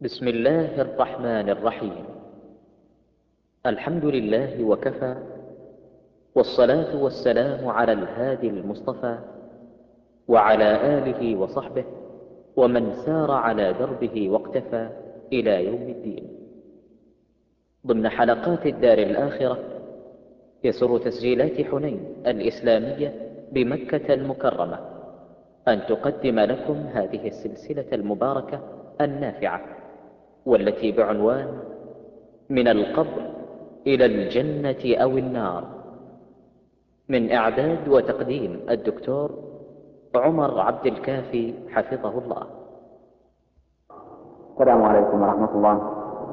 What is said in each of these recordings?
بسم الله الرحمن الرحيم الحمد لله وكفى والصلاة والسلام على الهادي المصطفى وعلى آله وصحبه ومن سار على دربه واقتفى إلى يوم الدين ضمن حلقات الدار الآخرة يسر تسجيلات حنين الإسلامية بمكة المكرمة أن تقدم لكم هذه السلسلة المباركة النافعة والتي بعنوان من القبر إلى الجنة أو النار من إعداد وتقديم الدكتور عمر عبد الكافي حفظه الله السلام عليكم ورحمة الله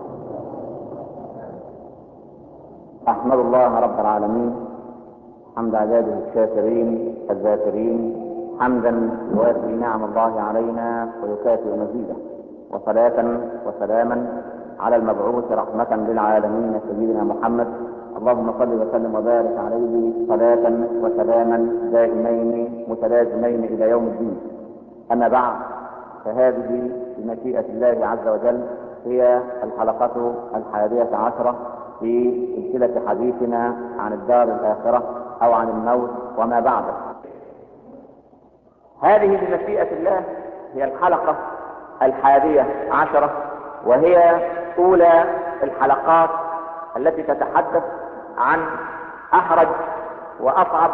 أحمد الله رب العالمين حمد عباده الشاكرين الذاكرين حمدا يوافي نعم الله علينا ويكافئ مزيده وصلاة وسلاما على المبعوث رحمة للعالمين سيدنا محمد اللهم صل وسلم وبارك عليه صلاة وسلاما دائمين متلازمين إلى يوم الدين أما بعد فهذه بمشيئة الله عز وجل هي الحلقة الحادية عشرة في سلسلة حديثنا عن الدار الآخرة أو عن الموت وما بعده هذه بمشيئة الله هي الحلقة الحادية عشرة وهي أولى الحلقات التي تتحدث عن أحرج وأصعب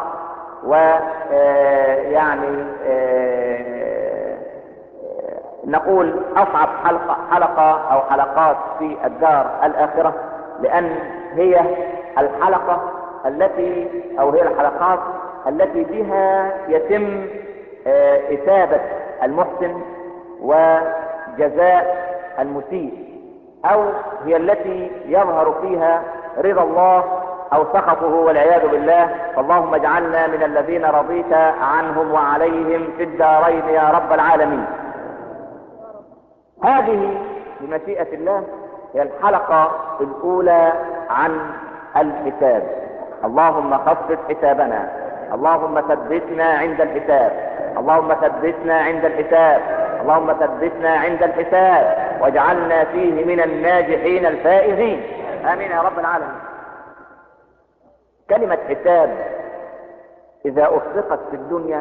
ويعني نقول أصعب حلقة, حلقة أو حلقات في الدار الآخرة لأن هي الحلقة التي أو هي الحلقات التي بها يتم إثابة المحسن وجزاء المسيء او هي التي يظهر فيها رضا الله او سخطه والعياذ بالله فاللهم اجعلنا من الذين رضيت عنهم وعليهم في الدارين يا رب العالمين هذه بمشيئة الله هي الحلقة الاولى عن الحساب اللهم خفف حسابنا اللهم ثبتنا عند الحساب اللهم ثبتنا عند الحساب اللهم ثبتنا عند الحساب واجعلنا فيه من الناجحين الفائزين امين يا رب العالمين كلمة حساب اذا اطلقت في الدنيا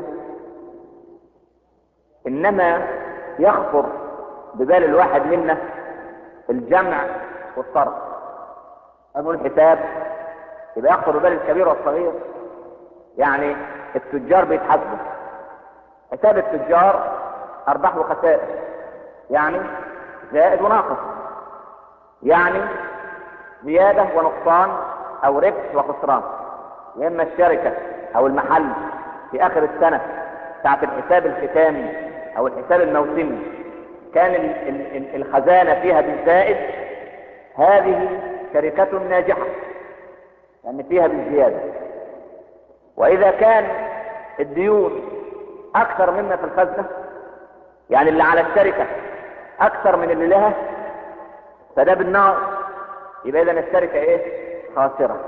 انما يخطر ببال الواحد منا الجمع والصرف اقول حساب يبقى يخطر ببال الكبير والصغير يعني التجار بيتحاسبوا حساب التجار ارباح وخسائر يعني زائد وناقص يعني زيادة ونقصان او ربح وخسران يا اما الشركة او المحل في اخر السنة ساعة الحساب الختامي او الحساب الموسمي كان الخزانة فيها بالزائد هذه شركة ناجحة لان فيها بالزيادة واذا كان الديون اكثر مما في الخزنة يعني اللي على الشركة اكثر من اللي لها فده بالنار يبقى اذا الشركة ايه خاسرة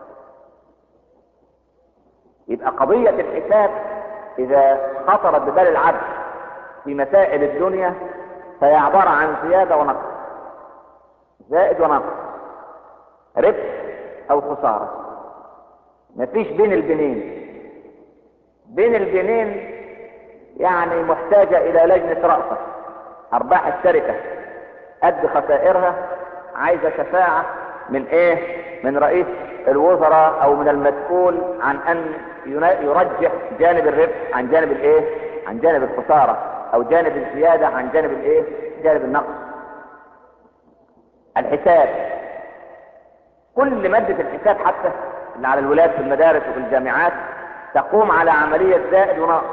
يبقى قضية الحساب اذا خطرت ببال العبد في مسائل الدنيا فهي عبارة عن زيادة ونقص زائد ونقص ربح او خسارة مفيش بين البنين بين البنين يعني محتاجة الى لجنة رأسة ارباح الشركة قد خسائرها عايزة شفاعة من ايه من رئيس الوزراء او من المسؤول عن ان يرجح جانب الربح عن جانب الايه عن جانب الخسارة او جانب الزيادة عن جانب الايه جانب النقص الحساب كل مادة الحساب حتى اللي على الولاد في المدارس وفي الجامعات تقوم على عملية زائد ونقص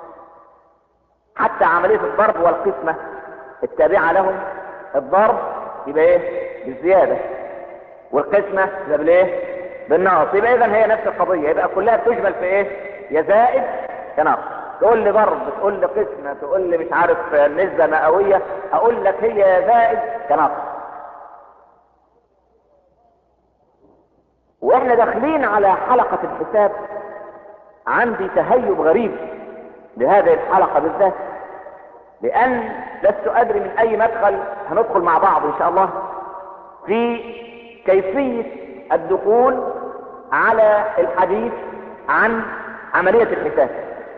حتى عملية الضرب والقسمة التابعة لهم الضرب يبقى ايه بالزيادة والقسمة يبقى بالايه بالنقص يبقى اذا هي نفس القضية يبقى كلها بتجمل في ايه يا زائد يا نقص تقول لي ضرب تقول لي قسمة تقول لي مش عارف نسبة مئوية اقول لك هي يا زائد يا نقص واحنا داخلين على حلقة الحساب عندي تهيب غريب لهذه الحلقة بالذات لان لست ادري من اي مدخل هندخل مع بعض ان شاء الله في كيفية الدخول على الحديث عن عملية الحساب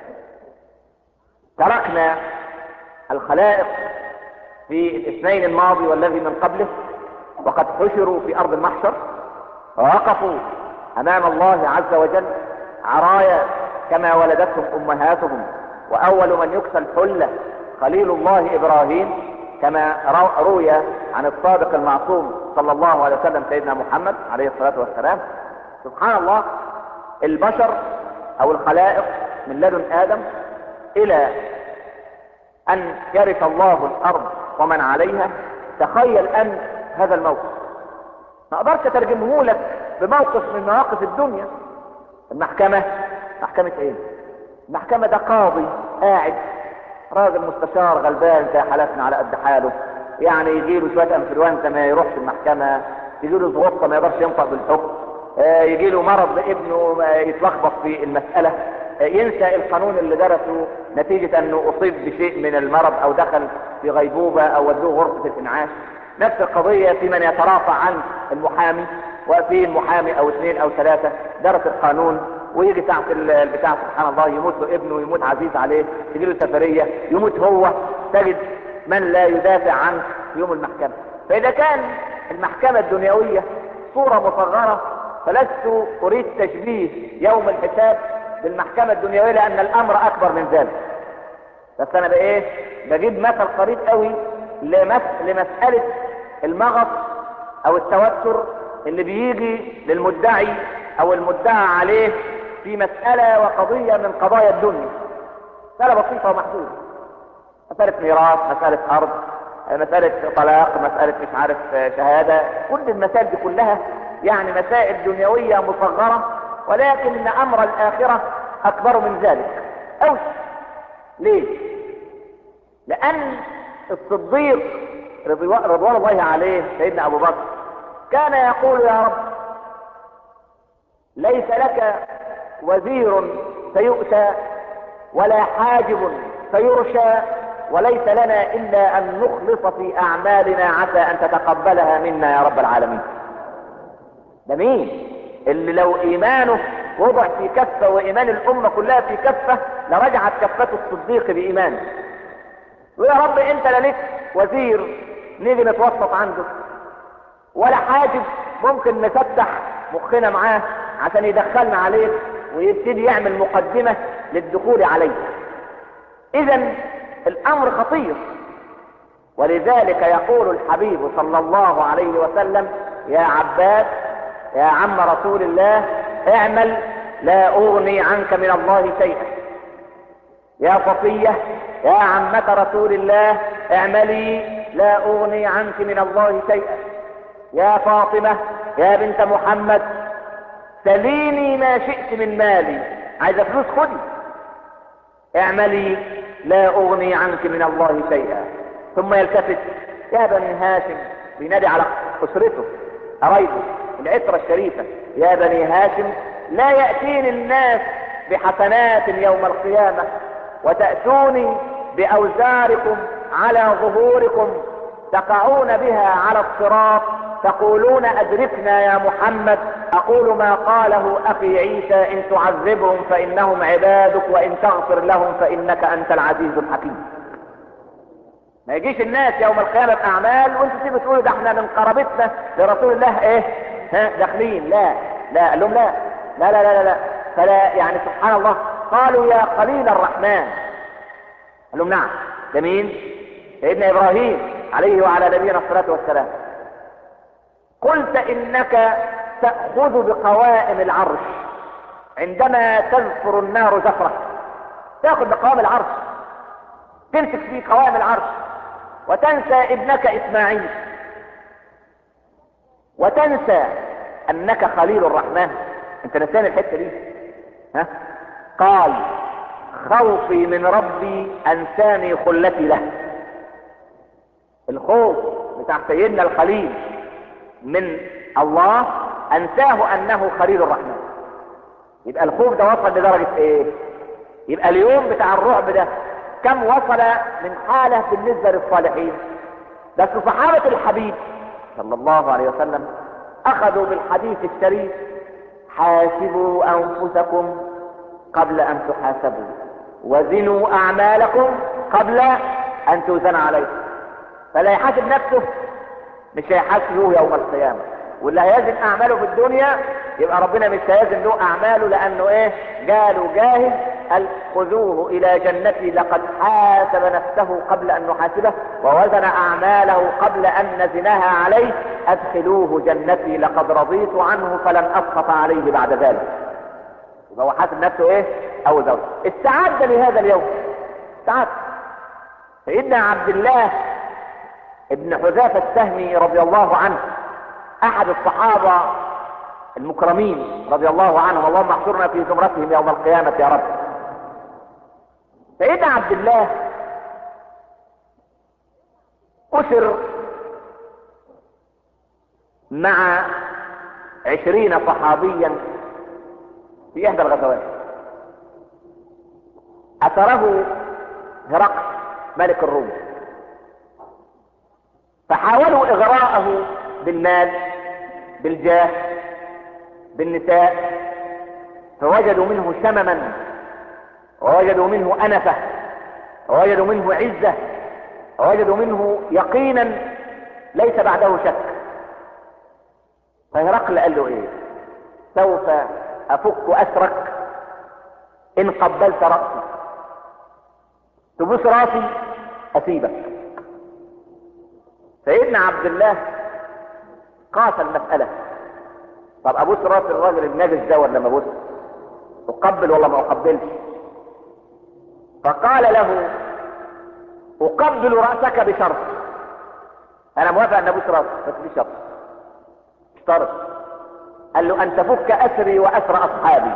تركنا الخلائق في الاثنين الماضي والذي من قبله وقد حشروا في ارض المحشر ووقفوا امام الله عز وجل عرايا كما ولدتهم امهاتهم واول من يكسى الحله خليل الله ابراهيم كما روي عن الصادق المعصوم صلى الله عليه وسلم سيدنا محمد عليه الصلاه والسلام سبحان الله البشر او الخلائق من لدن ادم الى ان يرث الله الارض ومن عليها تخيل ان هذا الموقف ما اقدرش اترجمه لك بموقف من مواقف الدنيا المحكمة محكمة ايه المحكمة ده قاضي قاعد راجل مستشار غلبان زي حالتنا على قد حاله يعني يجي له شويه انفلونزا ما يروحش المحكمه يجي له زغطه ما يقدرش ينطق بالحكم آه يجي له مرض لابنه يتلخبط في المساله آه ينسى القانون اللي درسه نتيجه انه اصيب بشيء من المرض او دخل في غيبوبه او ودوه غرفه الانعاش نفس القضيه في من يترافع عن المحامي وفي المحامي او اثنين او ثلاثه درس القانون ويجي ساعة البتاع سبحان الله يموت له ابنه يموت عزيز عليه تجي له سفرية يموت هو تجد من لا يدافع عنه في يوم المحكمة فإذا كان المحكمة الدنيوية صورة مصغرة فلست أريد تشبيه يوم الحساب بالمحكمة الدنيوية لأن الأمر أكبر من ذلك بس أنا بإيه بجيب مثل قريب قوي لمس... لمسألة المغص أو التوتر اللي بيجي للمدعي او المدعى عليه في مسألة وقضية من قضايا الدنيا مسألة بسيطة ومحدودة مسألة ميراث مسألة ارض مسألة طلاق مسألة مش عارف شهادة كل المسائل دي كلها يعني مسائل دنيوية مصغرة ولكن امر الاخرة اكبر من ذلك اوش ليه لان الصديق رضوان الله عليه سيدنا ابو بكر كان يقول يا رب ليس لك وزير فيؤتى ولا حاجب فيرشى وليس لنا الا ان نخلص في اعمالنا عسى ان تتقبلها منا يا رب العالمين ده مين اللي لو ايمانه وضع في كفه وايمان الامه كلها في كفه لرجعت كفه الصديق بايمانه ويا رب انت لا لك وزير نيجي نتوسط عنده ولا حاجب ممكن نفتح مخنا معاه عشان يدخلنا عليك ويبتدي يعمل مقدمة للدخول عليك اذا الامر خطير ولذلك يقول الحبيب صلى الله عليه وسلم يا عباس يا عم رسول الله اعمل لا اغني عنك من الله شيئا يا صفية يا عمة رسول الله اعملي لا اغني عنك من الله شيئا يا فاطمة يا بنت محمد سليني ما شئت من مالي عايزة فلوس خدي اعملي لا اغني عنك من الله شيئا ثم يلتفت يا بني هاشم بينادي على اسرته قرايبه العترة الشريفة يا بني هاشم لا يأتيني الناس بحسنات يوم القيامة وتأتوني بأوزاركم على ظهوركم تقعون بها على الصراط تقولون ادركنا يا محمد اقول ما قاله اخي عيسى ان تعذبهم فانهم عبادك وان تغفر لهم فانك انت العزيز الحكيم ما يجيش الناس يوم القيامة باعمال وانتوا تيجوا تقولوا ده احنا من قرابتنا لرسول الله ايه ها داخلين لا لا قال لهم لا لا لا لا لا فلا يعني سبحان الله قالوا يا خليل الرحمن قال لهم نعم ده مين سيدنا ابراهيم عليه وعلى نبينا الصلاة والسلام قلت انك تأخذ بقوائم العرش عندما تذكر النار زفرة تأخذ بقوائم العرش تمسك في قوائم العرش وتنسى ابنك اسماعيل وتنسى انك خليل الرحمن انت نسيان الحتة دي ها قال خوفي من ربي انساني خلتي له الخوف بتاع سيدنا الخليل من الله انساه انه خليل الرحمن يبقى الخوف ده وصل لدرجة ايه يبقى اليوم بتاع الرعب ده كم وصل من حالة بالنسبة للصالحين بس صحابة الحبيب صلى الله عليه وسلم اخذوا بالحديث الشريف حاسبوا انفسكم قبل ان تحاسبوا وزنوا اعمالكم قبل ان توزن عليكم فلا يحاسب نفسه مش هيحاسبه يوم القيامة واللي هيزن اعماله في الدنيا يبقى ربنا مش هيزن له اعماله لانه ايه قالوا جاهز قال خذوه الى جنتي لقد حاسب نفسه قبل ان نحاسبه ووزن اعماله قبل ان نزنها عليه ادخلوه جنتي لقد رضيت عنه فلن اسخط عليه بعد ذلك هو حاسب نفسه ايه او زوج استعد لهذا اليوم استعد سيدنا عبد الله ابن حذافة السهمي رضي الله عنه احد الصحابة المكرمين رضي الله عنهم اللهم احشرنا في زمرتهم يوم القيامة يا رب سيدنا عبد الله أسر مع عشرين صحابيا في إحدى الغزوات أثره هرقل ملك الروم فحاولوا إغراءه بالمال بالجاه بالنساء فوجدوا منه شمما ووجدوا منه أنفة ووجدوا منه عزة ووجدوا منه يقينا ليس بعده شك فهرقل قال له ايه سوف افك اسرك ان قبلت رأسي تبوس راسي اسيبك سيدنا عبد الله قاس المسألة طب ابوس راس الراجل النجس ده ولا ما ابوس اقبل ولا ما اقبلش فقال له اقبل رأسك بشرط انا موافق ان ابوس راسك بس بشرط اشترط قال له ان تفك اسري واسر اصحابي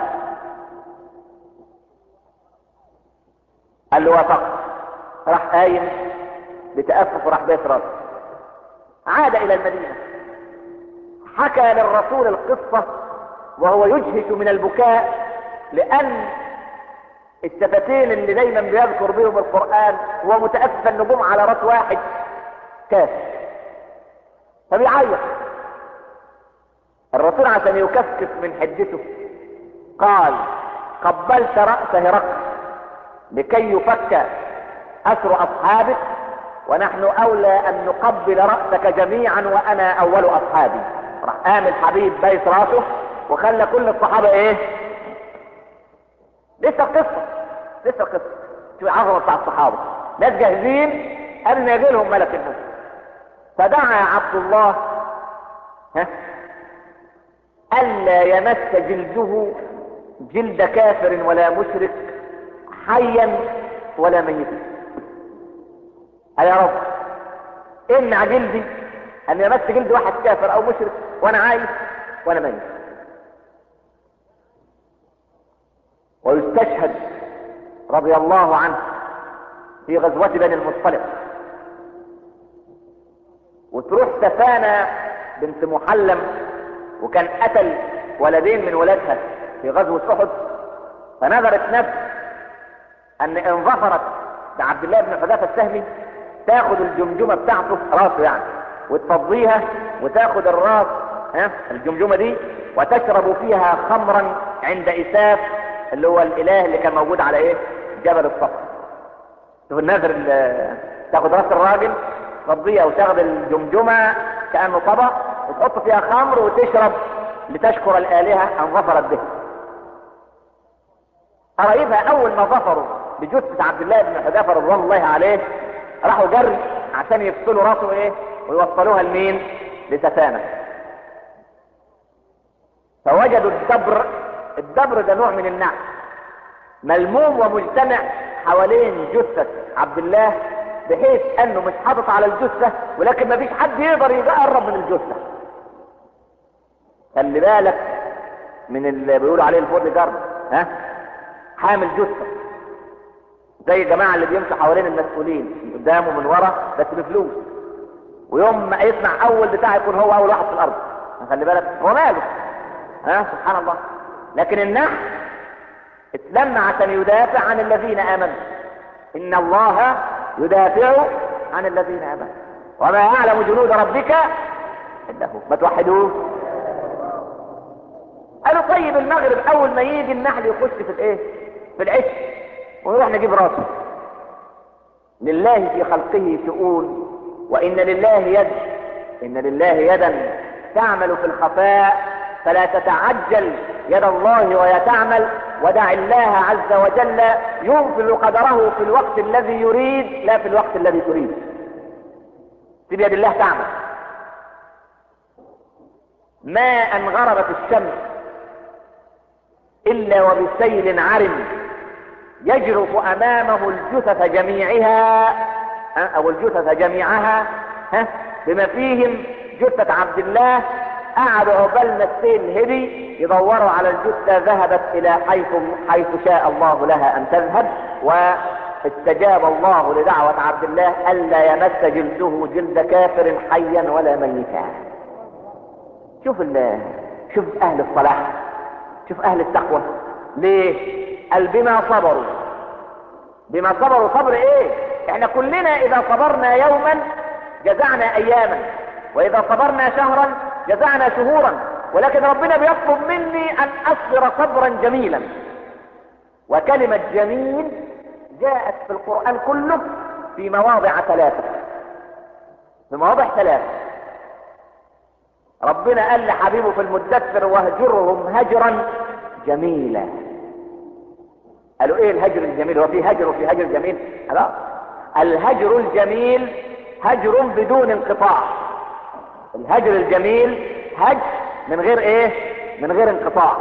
قال له وافقت راح قايم بتأفف وراح بيت راسه عاد الى المدينة حكى للرسول القصة وهو يجهش من البكاء لان الشفتين اللي دايما بيذكر بهم القرآن هو متأسف النجوم على راس واحد كاف فبيعيط الرسول عشان يكفكف من حدته قال قبلت رأس هرقل لكي يفك أسر أصحابك ونحن أولى أن نقبل رأسك جميعا وأنا أول أصحابي راح قام الحبيب بيس راسه وخلى كل الصحابة إيه لسه القصة لسه القصة شو العظمة بتاع الصحابة ناس جاهزين قبل ما يجي لهم ملك الموت فدعا عبد الله ها ألا يمس جلده جلد كافر ولا مشرك حيا ولا ميتا قال يا رب امنع جلدي ان يمس جلد واحد كافر او مشرك وانا عايش وانا ميت ويستشهد رضي الله عنه في غزوة بني المصطلق وتروح سفانة بنت محلم وكان قتل ولدين من ولادها في غزوة احد فنظرت نفس ان ان ظفرت بعبد الله بن حذافة السهمي تاخد الجمجمة بتاعته راسه يعني وتفضيها وتاخد الراس ها الجمجمة دي وتشرب فيها خمرا عند اساف اللي هو الاله اللي كان موجود على ايه جبل الصفر شوف النذر تاخد راس الراجل تفضيها وتاخد الجمجمة كأنه طبق وتحط فيها خمر وتشرب لتشكر الآلهة أن ظفرت به قرايبها أول ما ظفروا بجثة عبد الله بن حذافة رضوان الله عليه راحوا جري عشان يفصلوا راسه ايه ويوصلوها لمين لسفانة فوجدوا الدبر الدبر ده نوع من النعم ملموم ومجتمع حوالين جثة عبد الله بحيث انه مش حاطط على الجثة ولكن مفيش حد يقدر يقرب من الجثة خلي بالك من اللي بيقولوا عليه البودي جارد ها حامل جثة زي الجماعة اللي بيمشوا حوالين المسؤولين من قدام ومن ورا بس بفلوس ويوم ما يسمع اول بتاع يكون هو اول واحد في الارض خلي بالك هو ماله ها سبحان الله لكن النحل اتلم عشان يدافع عن الذين امنوا ان الله يدافع عن الذين امنوا وما يعلم جنود ربك الا هو ما توحدوه قالوا طيب المغرب اول ما يجي النحل يخش في الايه في العش ونروح نجيب راسه لله في خلقه شؤون وان لله يد ان لله يدا تعمل في الخفاء فلا تتعجل يد الله وهي تعمل ودع الله عز وجل ينفذ قدره في الوقت الذي يريد لا في الوقت الذي تريد في بيد الله تعمل ما ان غربت الشمس الا وبسيل عرم يجرف امامه الجثث جميعها او الجثث جميعها ها بما فيهم جثة عبد الله قعدوا عقبال ما السيل هدي يدوروا على الجثة ذهبت الى حيث حيث شاء الله لها ان تذهب واستجاب الله لدعوة عبد الله الا يمس جلده جلد كافر حيا ولا ميتا شوف ال شوف اهل الصلاح شوف اهل التقوى ليه قال بما صبروا بما صبروا صبر ايه احنا كلنا اذا صبرنا يوما جزعنا اياما واذا صبرنا شهرا جزعنا شهورا ولكن ربنا بيطلب مني ان اصبر صبرا جميلا وكلمة جميل جاءت في القرآن كله في مواضع ثلاثة في مواضع ثلاثة ربنا قال لحبيبه في المدثر واهجرهم هجرا جميلا قالوا ايه الهجر الجميل هو في هجر وفي هجر جميل لا الهجر الجميل هجر بدون انقطاع الهجر الجميل هجر من غير ايه من غير انقطاع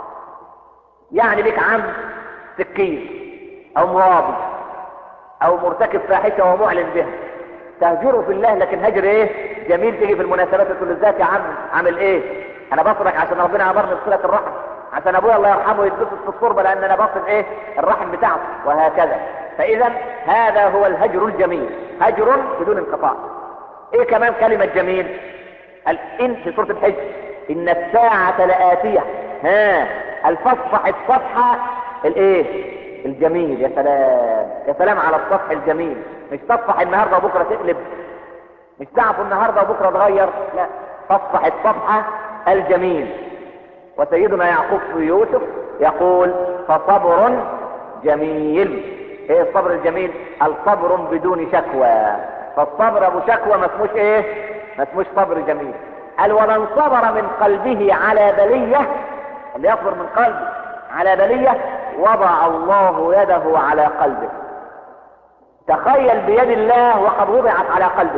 يعني لك عم سكين او مرابي او مرتكب فاحشة ومعلن بها تهجره في الله لكن هجر ايه جميل تيجي في المناسبات تقول ازيك يا عم عامل ايه انا بصرك عشان ربنا امرني بصلة الرحم عشان ابويا الله يرحمه يتبسط في التربة لان انا بصل ايه الرحم بتاعه وهكذا فاذا هذا هو الهجر الجميل هجر بدون انقطاع ايه كمان كلمة جميل قال ان في سورة الحج ان الساعة لآتية ها الفصح الصفحة الايه الجميل يا سلام يا سلام على الصفح الجميل مش تصفح النهارده وبكره تقلب مش تعفو النهارده وبكره تغير لا تصفح الصفحه الجميل وسيدنا يعقوب في يوسف يقول فصبر جميل ايه الصبر الجميل الصبر بدون شكوى فالصبر ابو شكوى ما اسموش ايه ما اسموش صبر جميل قال ومن صبر من قلبه على بليه اللي يصبر من قلبه على بليه وضع الله يده على قلبه تخيل بيد الله وقد وضعت على قلبك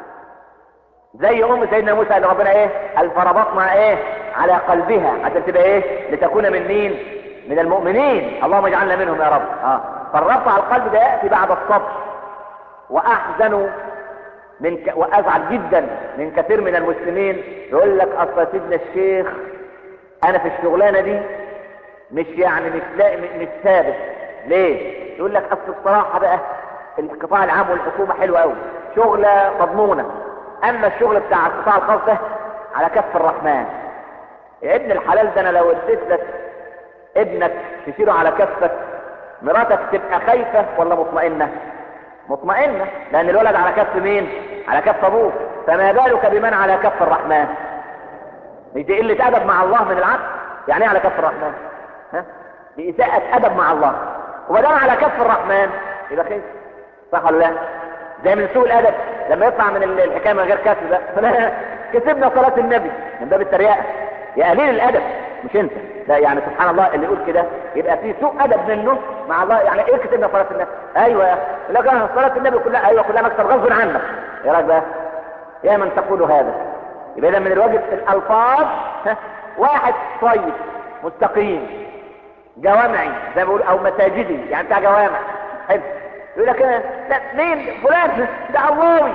زي ام سيدنا موسى اللي ربنا ايه قال فربطنا ايه على قلبها عشان تبقى ايه لتكون من مين من المؤمنين اللهم اجعلنا منهم يا رب اه فالربط على القلب ده ياتي بعد الصبر واحزن من ك... وازعل جدا من كثير من المسلمين يقول لك اصل سيدنا الشيخ انا في الشغلانه دي مش يعني مش لاقي مش ثابت ليه يقول لك اصل الصراحه بقى القطاع العام والحكومه حلوه قوي شغله مضمونه اما الشغل بتاع القطاع الخاص ده على كف الرحمن يا ابن الحلال ده انا لو اديت لك ابنك تشيله على كفك مراتك تبقى خايفه ولا مطمئنه مطمئنه لان الولد على كف مين على كف ابوه فما بالك بمن على كف الرحمن مش دي قله ادب مع الله من العبد يعني ايه على كف الرحمن ها دي اساءة ادب مع الله وما دام على كف الرحمن يبقى خير صح ولا لا زي من سوء الادب لما يطلع من الحكايه من غير كسب ده كسبنا صلاه النبي من باب التريقه يا قليل الادب مش انت لا يعني سبحان الله اللي يقول كده يبقى في سوء ادب منه مع الله يعني ايه كسبنا صلاه النبي ايوه يا لك صلاه النبي كلها ايوه كلها مكسب غصب عنك يا راجل بقى يا من تقول هذا يبقى اذا من الواجب الالفاظ واحد طيب مستقيم جوامعي زي ما بيقول او مساجدي يعني بتاع جوامع حلو يقول لك لا مين فلان ده عواوي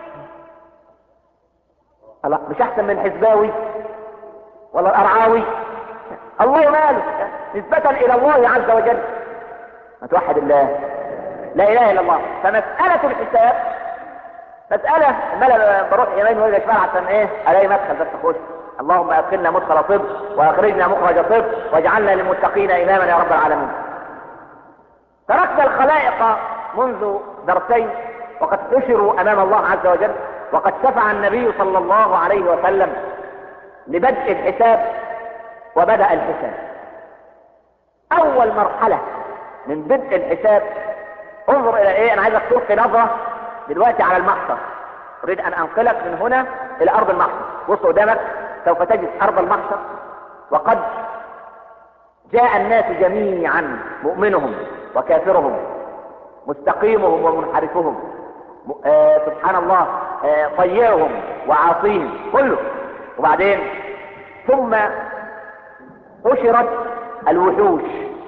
الله مش احسن من الحزباوي ولا الارعاوي الله ماله نسبة الى الله عز وجل ما توحد الله لا اله الا الله فمسألة الحساب مسألة ما بروح يمين ولا شمال عشان ايه الاقي مدخل بس اخش اللهم ادخلنا مدخل طب واخرجنا مخرج طب واجعلنا للمتقين اماما يا رب العالمين تركنا الخلائق منذ درسين وقد حشروا امام الله عز وجل وقد شفع النبي صلى الله عليه وسلم لبدء الحساب وبدأ الحساب اول مرحلة من بدء الحساب انظر الى ايه انا عايزك تلقي نظرة دلوقتي على المحصر اريد ان انقلك من هنا الى ارض المحصر بص قدامك سوف تجد ارض المحصر وقد جاء الناس جميعا مؤمنهم وكافرهم مستقيمهم ومنحرفهم آه سبحان الله آه طيعهم وعاصيهم كله وبعدين ثم حشرت الوحوش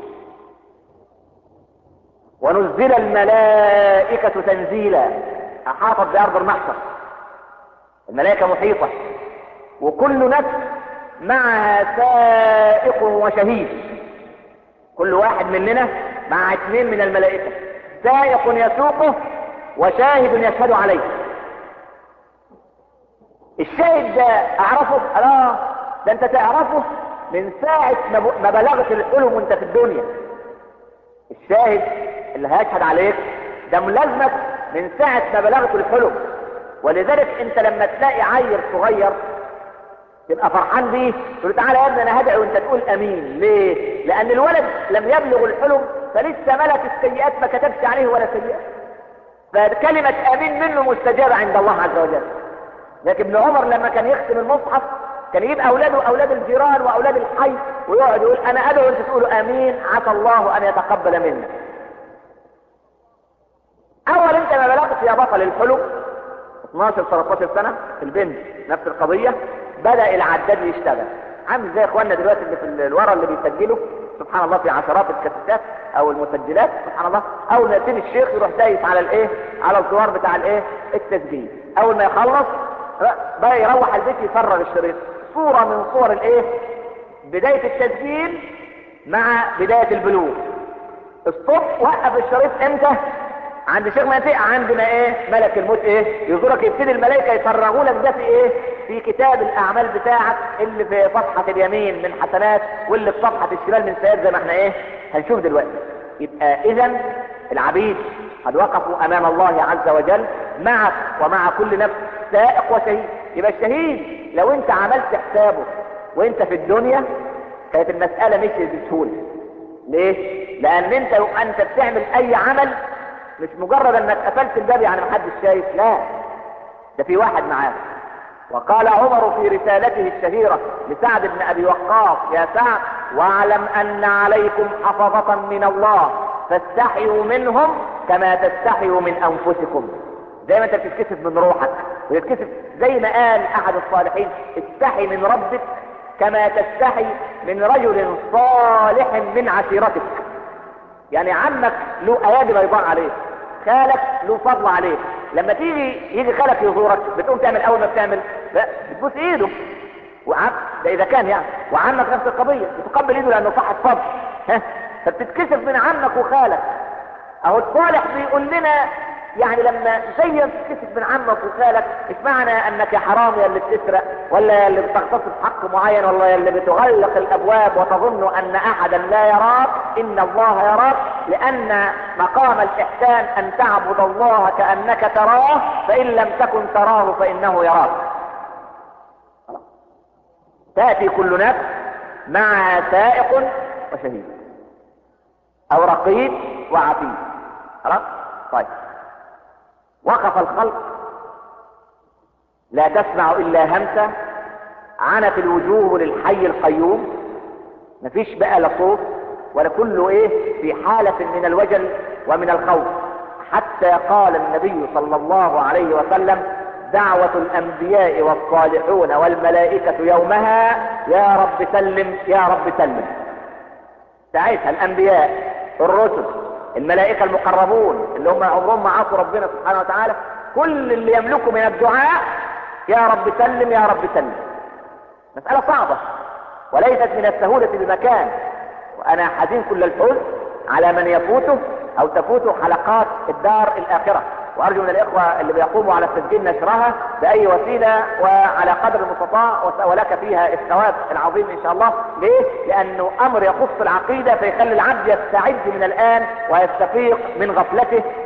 ونزل الملائكة تنزيلا أحاطت بأرض المحشر الملائكة محيطة وكل نفس معها سائق وشهيد كل واحد مننا مع اثنين من الملائكة سائق يسوقه وشاهد يشهد عليه الشاهد ده اعرفه اه ده انت تعرفه من ساعة ما بلغت الحلم وانت في الدنيا الشاهد اللي هيشهد عليك ده ملازمك من ساعة ما بلغت الحلم ولذلك انت لما تلاقي عيل صغير تبقى فرحان بيه تقول تعالى يا ابني انا هدعي وانت تقول امين ليه لان الولد لم يبلغ الحلم فلسه ملك السيئات ما كتبش عليه ولا سيئات فكلمة امين منه مستجابة عند الله عز وجل لكن ابن عمر لما كان يختم المصحف كان يجيب اولاده اولاد الجيران واولاد الحي ويقعد يقول انا ادعو انت تقولوا امين عسى الله ان يتقبل منا اول انت ما بلغت يا بطل الحلم 12 13 سنة البنت نفس القضية بدأ العداد يشتغل عامل زي اخواننا دلوقتي اللي في الورا اللي بيسجلوا سبحان الله في عشرات الكاسيتات او المسجلات سبحان الله اول ما يبتدي الشيخ يروح دايس على الايه على الزرار بتاع الايه التسجيل اول ما يخلص بقى يروح البيت يفرغ الشريط صورة من صور الايه بداية التسجيل مع بداية البلوغ الصبح وقف الشريط امتى عند الشيخ منطقة عندنا ايه ملك الموت ايه يزورك يبتدي الملائكة يفرغوا لك ده في ايه في كتاب الاعمال بتاعك اللي في صفحة اليمين من حسنات واللي في صفحة الشمال من سيئات زي ما احنا ايه هنشوف دلوقتي يبقى اذا العبيد قد وقفوا امام الله عز وجل معك ومع كل نفس سائق وشهيد يبقى الشهيد لو انت عملت حسابه وانت في الدنيا كانت المسألة مش بسهولة ليه لان انت انت بتعمل اي عمل مش مجرد انك قفلت الباب يعني محدش شايف لا ده في واحد معاك وقال عمر في رسالته الشهيرة لسعد بن ابي وقاص يا سعد واعلم ان عليكم حفظة من الله فاستحيوا منهم كما تستحيوا من انفسكم زي ما انت بتتكسف من روحك وتتكسف زي ما قال احد الصالحين استحي من ربك كما تستحي من رجل صالح من عشيرتك يعني عمك له ايادي بيضاء عليك خالك له فضل عليك لما تيجي يجي خالك يزورك بتقوم تعمل اول ما بتعمل لا بتبوس ايده وعم ده اذا كان يعني وعمك نفس القضيه بتقبل ايده لانه صاحب فضل ها فبتتكسف من عمك وخالك اهو الصالح بيقول لنا يعني لما زي ما تتكسف من عمك وخالك مش معنى انك يا حرام يا اللي بتسرق ولا يا اللي بتغتصب حق معين ولا يا اللي بتغلق الابواب وتظن ان احدا لا يراك ان الله يراك لان مقام الاحسان ان تعبد الله كانك تراه فان لم تكن تراه فانه يراك تاتي كل نفس مع سائق وشهيد او رقيب وعتيد خلاص طيب وقف الخلق لا تسمع الا همسة عنت الوجوه للحي القيوم مفيش بقى لا صوت ولا كله ايه في حالة من الوجل ومن الخوف حتى قال النبي صلى الله عليه وسلم دعوة الانبياء والصالحون والملائكة يومها يا رب سلم يا رب سلم ساعتها الانبياء الرسل الملائكة المقربون اللي هم عمرهم ما عصوا ربنا سبحانه وتعالى كل اللي يملكوا من الدعاء يا رب سلم يا رب سلم مسألة صعبة وليست من السهولة بمكان وانا حزين كل الحزن على من يفوته او تفوته حلقات الدار الاخرة وارجو من الاخوة اللي بيقوموا على تسجيل نشرها باي وسيلة وعلى قدر المستطاع ولك فيها الثواب العظيم ان شاء الله ليه لانه امر يخص العقيدة فيخلي العبد يستعد من الان ويستفيق من غفلته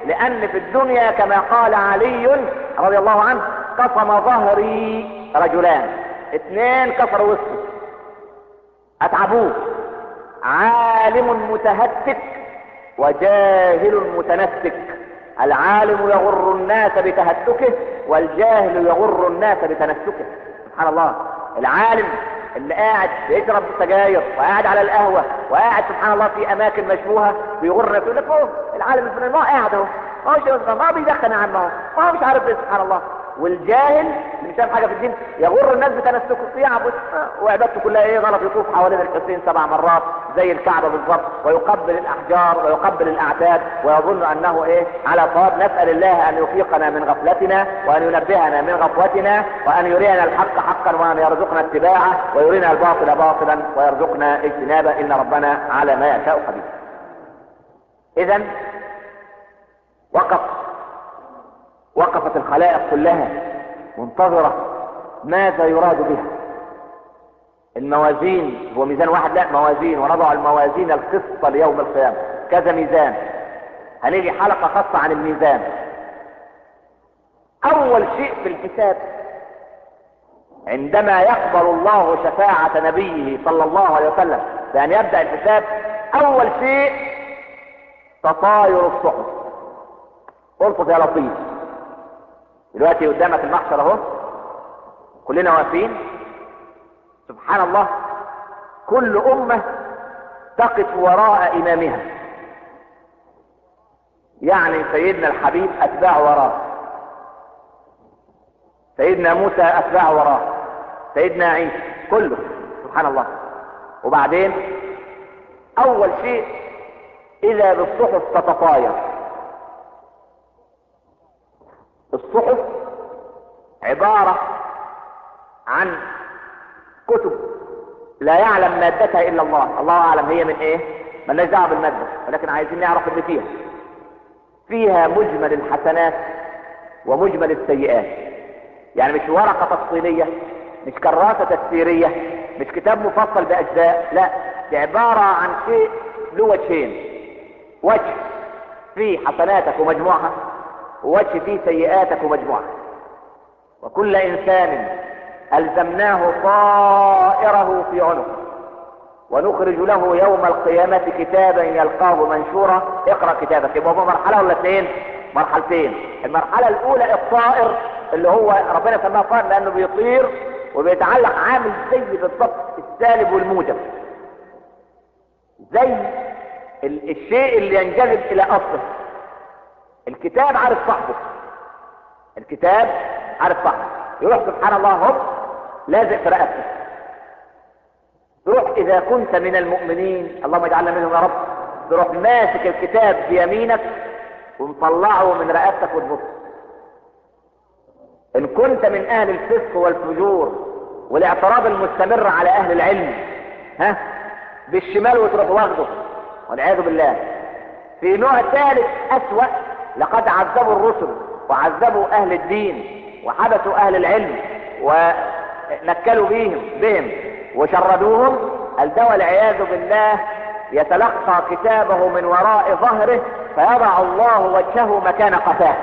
لان في الدنيا كما قال علي رضي الله عنه قسم ظهري رجلان اثنين كسروا وسطه اتعبوه عالم متهتك وجاهل متنسك العالم يغر الناس بتهتكه والجاهل يغر الناس بتنسكه سبحان الله العالم اللي قاعد بيشرب سجاير وقاعد على القهوه وقاعد سبحان الله في اماكن مشبوهه بيغر نفسه يقول لك هو العالم الفلاني ما هو قاعد اهو ما هو ما بيدخن يا عم اهو ما هو مش عارف ايه سبحان الله والجاهل اللي مش فاهم حاجه في الدين يغر الناس بتنسكه يعبد وعبادته كلها ايه غلط يطوف حوالين الحسين سبع مرات زي الكعبه بالظبط ويقبل الاحجار ويقبل الاعتاد ويظن انه ايه على صواب نسال الله ان يفيقنا من غفلتنا وان ينبهنا من غفوتنا وان يرينا الحق حقا وان يرزقنا اتباعه ويرينا الباطل باطلا ويرزقنا اجتنابه ان ربنا على ما يشاء قدير اذا وقف وقفت الخلائق كلها منتظرة ماذا يراد بها الموازين هو ميزان واحد لا موازين ونضع الموازين القسط ليوم القيامة كذا ميزان هنيجي حلقة خاصة عن الميزان اول شيء في الحساب عندما يقبل الله شفاعة نبيه صلى الله عليه وسلم بأن يبدأ الحساب أول شيء تطاير الصحف الطف يا لطيف دلوقتي قدامك المحشر اهو كلنا واقفين سبحان الله كل امة تقف وراء امامها يعني سيدنا الحبيب اتباع وراه سيدنا موسى اتباع وراه سيدنا عيسى كله سبحان الله وبعدين اول شيء اذا بالصحف تتطاير الصحف عبارة عن كتب لا يعلم مادتها الا الله الله اعلم هي من ايه مالناش دعوه بالماده ولكن عايزين نعرف اللي فيها فيها مجمل الحسنات ومجمل السيئات يعني مش ورقه تفصيليه مش كراسه تفسيريه مش كتاب مفصل باجزاء لا دي عباره عن شيء له وجهين وجه فيه حسناتك ومجموعها ووجه فيه سيئاتك ومجموعها وكل انسان الزمناه طائره في عنقه ونخرج له يوم القيامة كتابا يلقاه منشورا اقرأ كتابك يبقى هو مرحلة ولا اثنين مرحلتين المرحلة الاولى الطائر اللي هو ربنا سماه طائر لانه بيطير وبيتعلق عامل زي بالضبط السالب والموجب زي الشيء اللي ينجذب الى اصله الكتاب عارف صاحبه الكتاب عارف صاحبه يروح سبحان الله هوب لازق في رقبته تروح اذا كنت من المؤمنين اللهم اجعلنا منهم يا رب تروح ماسك الكتاب بيمينك ومطلعه من رقبتك وتبص ان كنت من اهل الفسق والفجور والاعتراض المستمر على اهل العلم ها بالشمال وتروح واخده والعياذ بالله في نوع ثالث اسوأ لقد عذبوا الرسل وعذبوا اهل الدين وحبسوا اهل العلم ونكلوا بهم بهم وشردوهم الدواء والعياذ بالله يتلقى كتابه من وراء ظهره فيضع الله وجهه مكان قفاه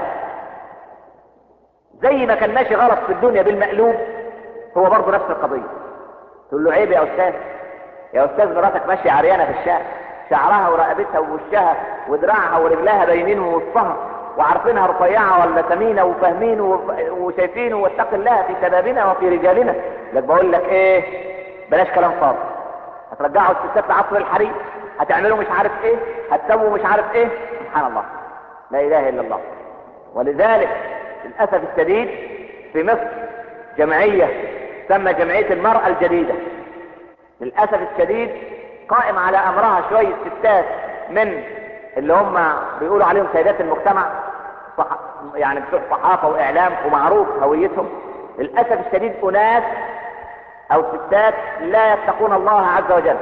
زي ما كان ماشي غلط في الدنيا بالمقلوب هو برضه نفس القضيه تقول له عيب يا استاذ يا استاذ مراتك ماشيه عريانه في الشارع شعرها ورقبتها ووشها ودراعها ورجلها باينين ووسطها وعارفينها رفيعه ولا ثمينه وفاهمين وشايفين واتق الله في شبابنا وفي رجالنا لك بقول لك ايه بلاش كلام فاضي هترجعوا الستات لعصر الحريم هتعملوا مش عارف ايه هتسووا مش عارف ايه سبحان الله لا اله الا الله ولذلك للاسف الشديد في مصر جمعيه تسمى جمعيه المراه الجديده للاسف الشديد قائم على امرها شويه ستات من اللي هم بيقولوا عليهم سيدات المجتمع صح يعني بتوع صحافه واعلام ومعروف هويتهم للاسف الشديد اناس او ستات لا يتقون الله عز وجل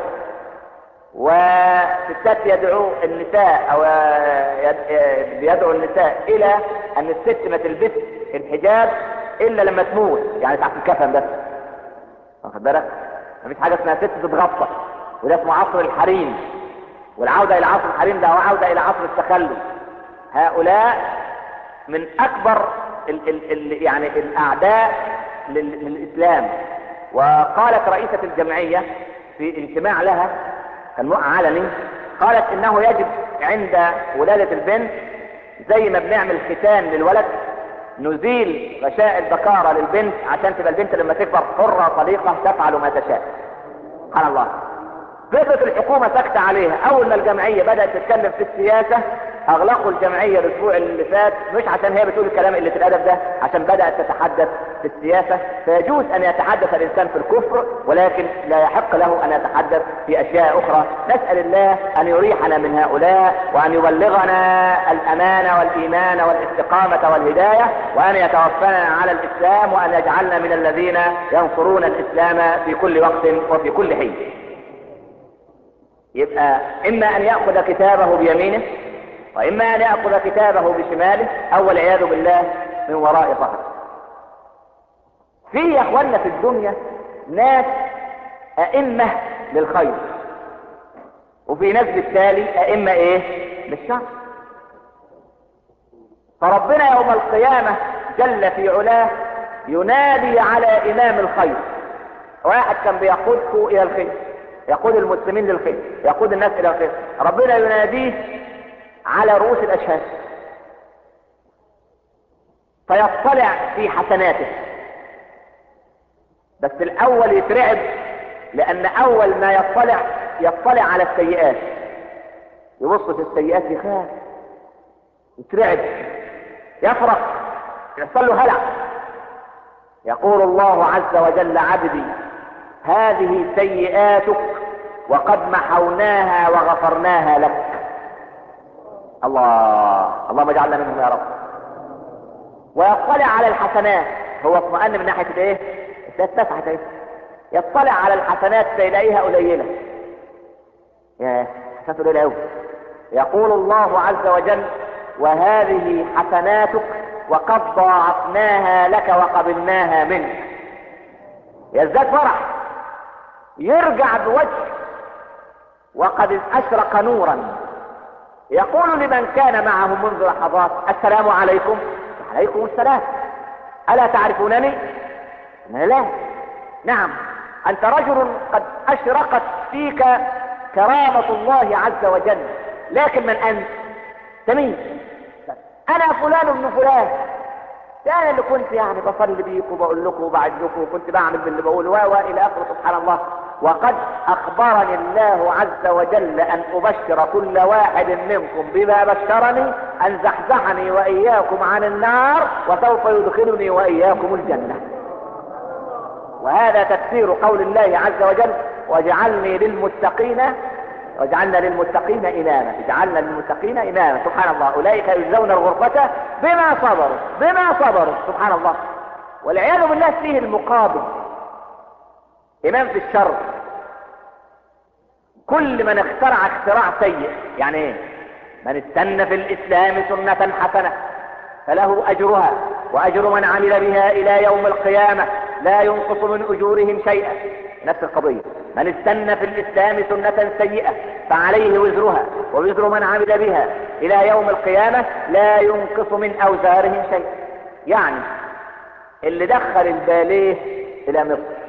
وستات يدعو النساء او بيدعو النساء الى ان الست ما تلبس الحجاب الا لما تموت يعني تحت الكفن بس واخد بالك مفيش حاجه اسمها ست تتغطى وده اسمه عصر الحريم والعوده الى عصر الحريم ده عوده الى عصر التخلف هؤلاء من اكبر ال ال ال يعني الاعداء لل- للاسلام وقالت رئيسة الجمعية في اجتماع لها كان مؤ علني قالت انه يجب عند ولادة البنت زي ما بنعمل ختان للولد نزيل غشاء البكارة للبنت عشان تبقى البنت لما تكبر حرة طليقة تفعل ما تشاء سبحان الله فضلت الحكومة ساكتة عليها اول ما الجمعية بدأت تتكلم في السياسة اغلقوا الجمعية الاسبوع اللي فات مش عشان هي بتقول الكلام اللي في الادب ده عشان بدأت تتحدث في السياسة فيجوز ان يتحدث الانسان في الكفر ولكن لا يحق له ان يتحدث في اشياء اخرى نسأل الله ان يريحنا من هؤلاء وان يبلغنا الامان والايمان والاستقامة والهداية وان يتوفانا على الاسلام وان يجعلنا من الذين ينصرون الاسلام في كل وقت وفي كل حين يبقى اما ان يأخذ كتابه بيمينه واما ان يأخذ كتابه بشماله او والعياذ بالله من وراء ظهره في يا اخوانا في الدنيا ناس ائمة للخير وفي ناس بالتالي ائمة ايه للشر فربنا يوم القيامة جل في علاه ينادي على امام الخير واحد كان بيقودكم الى الخير يقود المسلمين للخير يقود الناس الى الخير ربنا يناديه على رؤوس الاشهاد فيطلع في حسناته بس الاول يترعب لان اول ما يطلع يطلع على السيئات يبص في السيئات يخاف يترعب يفرح يحصل له هلع يقول الله عز وجل عبدي هذه سيئاتك وقد محوناها وغفرناها لك الله اللهم اجعلنا منهم يا رب ويطلع على الحسنات هو اطمئن من ناحيه الايه اتسعت ايه يطلع على الحسنات فيلاقيها قليله يا حسنات قليله قوي يقول الله عز وجل وهذه حسناتك وقد ضاعفناها لك وقبلناها منك يزداد فرح يرجع بوجه وقد اشرق نورا يقول لمن كان معه منذ لحظات السلام عليكم وعليكم السلام الا تعرفونني أنا لا نعم انت رجل قد اشرقت فيك كرامة الله عز وجل لكن من انت تمين انا فلان ابن فلان ده انا اللي كنت يعني بصلي بيكم وبقول لكم وبعد لكم وكنت بعمل باللي بقوله و الى اخره سبحان الله وقد اخبرني الله عز وجل ان ابشر كل واحد منكم بما بشرني ان زحزحني واياكم عن النار وسوف يدخلني واياكم الجنه وهذا تفسير قول الله عز وجل واجعلني للمتقين واجعلنا للمتقين إماما اجعلنا للمتقين إماما سبحان الله أولئك يجزون الغرفة بما صبروا بما صبروا سبحان الله والعياذ بالله فيه المقابل إمام في الشر كل من اخترع اختراع سيء يعني ايه من استنى في الإسلام سنة حسنة فله أجرها وأجر من عمل بها إلى يوم القيامة لا ينقص من أجورهم شيئا نفس القضية من استنى في الإسلام سنة سيئة فعليه وزرها ووزر من عمل بها إلى يوم القيامة لا ينقص من أوزارهم شيئا يعني اللي دخل الباليه إلى مصر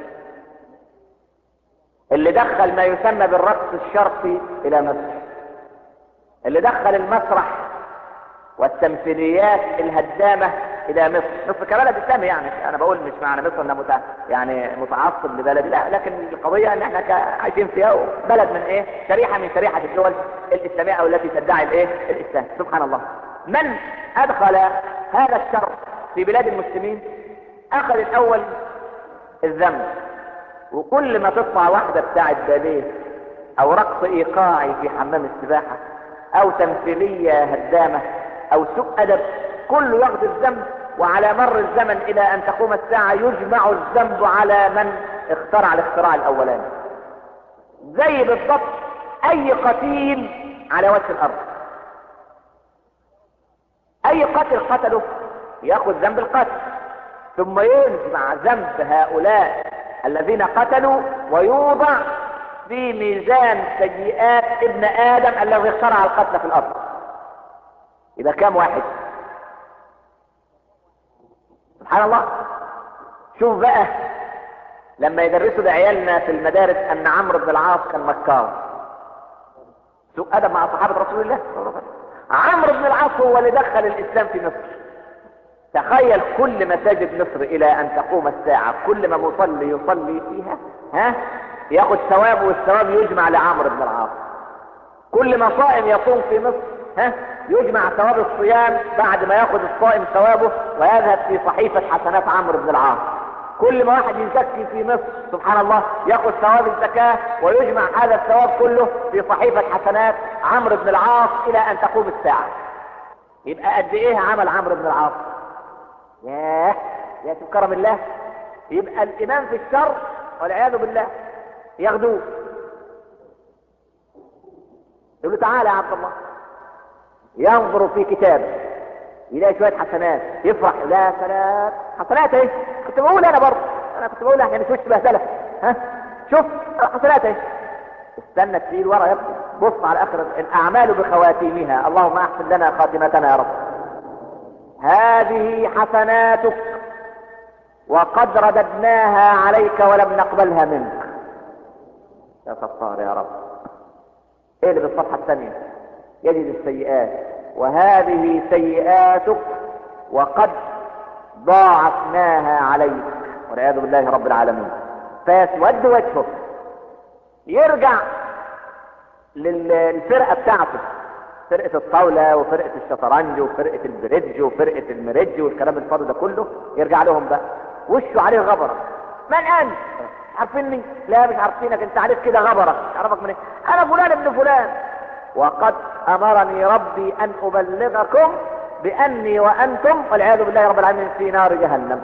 اللي دخل ما يسمى بالرقص الشرقي إلى مصر اللي دخل المسرح والتمثيليات الهدامة الى مصر مصر كبلد اسلامي يعني انا بقول مش معنى مصر انها متع... يعني متعصب لبلد لا لكن القضية ان احنا عايشين فيها بلد من ايه شريحة من شريحة الدول الاسلامية او التي تدعي الايه الاسلام سبحان الله من ادخل هذا الشر في بلاد المسلمين اخذ الاول الذنب وكل ما تطلع واحدة بتاعت باليه او رقص ايقاعي في حمام السباحة او تمثيلية هدامة او سوء ادب كله ياخذ الذنب وعلى مر الزمن الى ان تقوم الساعة يجمع الذنب على من اخترع الاختراع الاولاني زي بالضبط اي قتيل على وجه الارض اي قتل قتله ياخذ ذنب القتل ثم يجمع ذنب هؤلاء الذين قتلوا ويوضع في ميزان سيئات ابن ادم الذي اخترع القتل في الارض يبقى كام واحد سبحان الله شوف بقى لما يدرسوا لعيالنا في المدارس ان عمرو بن العاص كان مكار سوء ادب مع صحابه رسول الله صلى الله عليه وسلم عمرو بن العاص هو اللي دخل الاسلام في مصر تخيل كل مساجد مصر الى ان تقوم الساعه كل ما مصلي يصلي فيها ها ياخد ثواب والثواب يجمع لعمرو بن العاص كل ما صائم يصوم في مصر ها يجمع ثواب الصيام بعد ما ياخذ الصائم ثوابه ويذهب في صحيفة حسنات عمرو بن العاص كل ما واحد يزكي في مصر سبحان الله ياخذ ثواب الزكاة ويجمع هذا الثواب كله في صحيفة حسنات عمرو بن العاص الى ان تقوم الساعة يبقى قد ايه عمل عمرو بن العاص ياه يا كرم الله يبقى الامام في الشر والعياذ بالله ياخدوه يقول له تعالى يا عبد الله ينظر في كتابه يلاقي شويه حسنات يفرح لا سلام حسنات ايه كنت بقول انا برضه انا كنت بقول يعني مش بهدله ها شوف حسنات ايه استنى تشيل ورا يا ابني بص على اخر الاعمال بخواتيمها اللهم احسن لنا خاتمتنا يا رب هذه حسناتك وقد رددناها عليك ولم نقبلها منك يا ستار يا رب ايه اللي بالصفحه الثانيه يجد السيئات وهذه سيئاتك وقد ضاعفناها عليك والعياذ بالله رب العالمين فيسود وجهه يرجع للفرقة بتاعته فرقة الطاولة وفرقة الشطرنج وفرقة البريدج وفرقة المريدج والكلام الفاضي ده كله يرجع لهم بقى وشه عليه غبرة من انت عارفيني لا مش عارفينك انت عليك كده غبرة عرفك من ايه انا فلان ابن فلان وقد امرني ربي ان ابلغكم باني وانتم والعياذ بالله رب العالمين في نار جهنم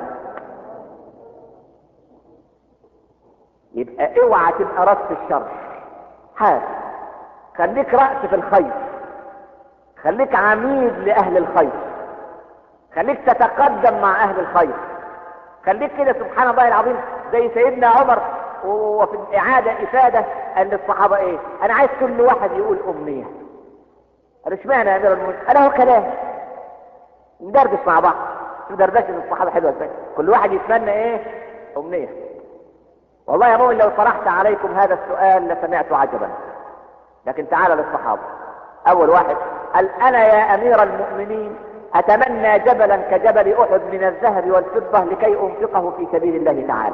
يبقى اوعى تبقى راس في الشر حال خليك رأس في الخير خليك عميد لأهل الخير خليك تتقدم مع أهل الخير خليك كده سبحان الله العظيم زي سيدنا عمر وفي الإعادة إفادة قال للصحابة إيه أنا عايز كل واحد يقول أمنية قال اشمعنى يا أمير المؤمنين قال هو كلام ندردش مع بعض شوف دردشة الصحابة حلوة ازاي كل واحد يتمنى إيه أمنية والله يا مؤمن لو طرحت عليكم هذا السؤال لسمعت عجبا لكن تعال للصحابة أول واحد قال أنا يا أمير المؤمنين أتمنى جبلا كجبل أحد من الذهب والفضة لكي أنفقه في سبيل الله تعالى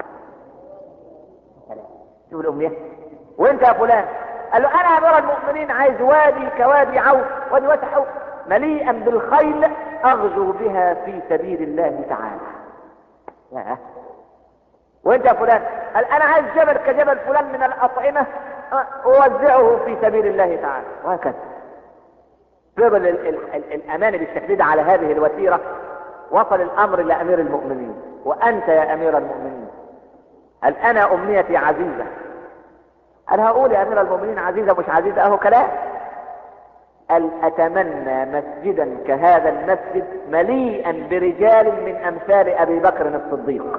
شوف الأمنية وانت يا فلان قال له انا يا امير المؤمنين عايز وادي كوادي عوف وادي واسع عوف مليئا بالخيل اغزو بها في سبيل الله تعالى يا وانت يا فلان قال انا عايز جبل كجبل فلان من الاطعمه اوزعه في سبيل الله تعالى وهكذا فضل ال ال ال الامان بالشكل ده على هذه الوتيره وصل الامر لامير المؤمنين وانت يا امير المؤمنين هل انا امنيتي عزيزه قال هقول يا امير المؤمنين عزيزه مش عزيزه اهو كلام قال اتمنى مسجدا كهذا المسجد مليئا برجال من امثال ابي بكر الصديق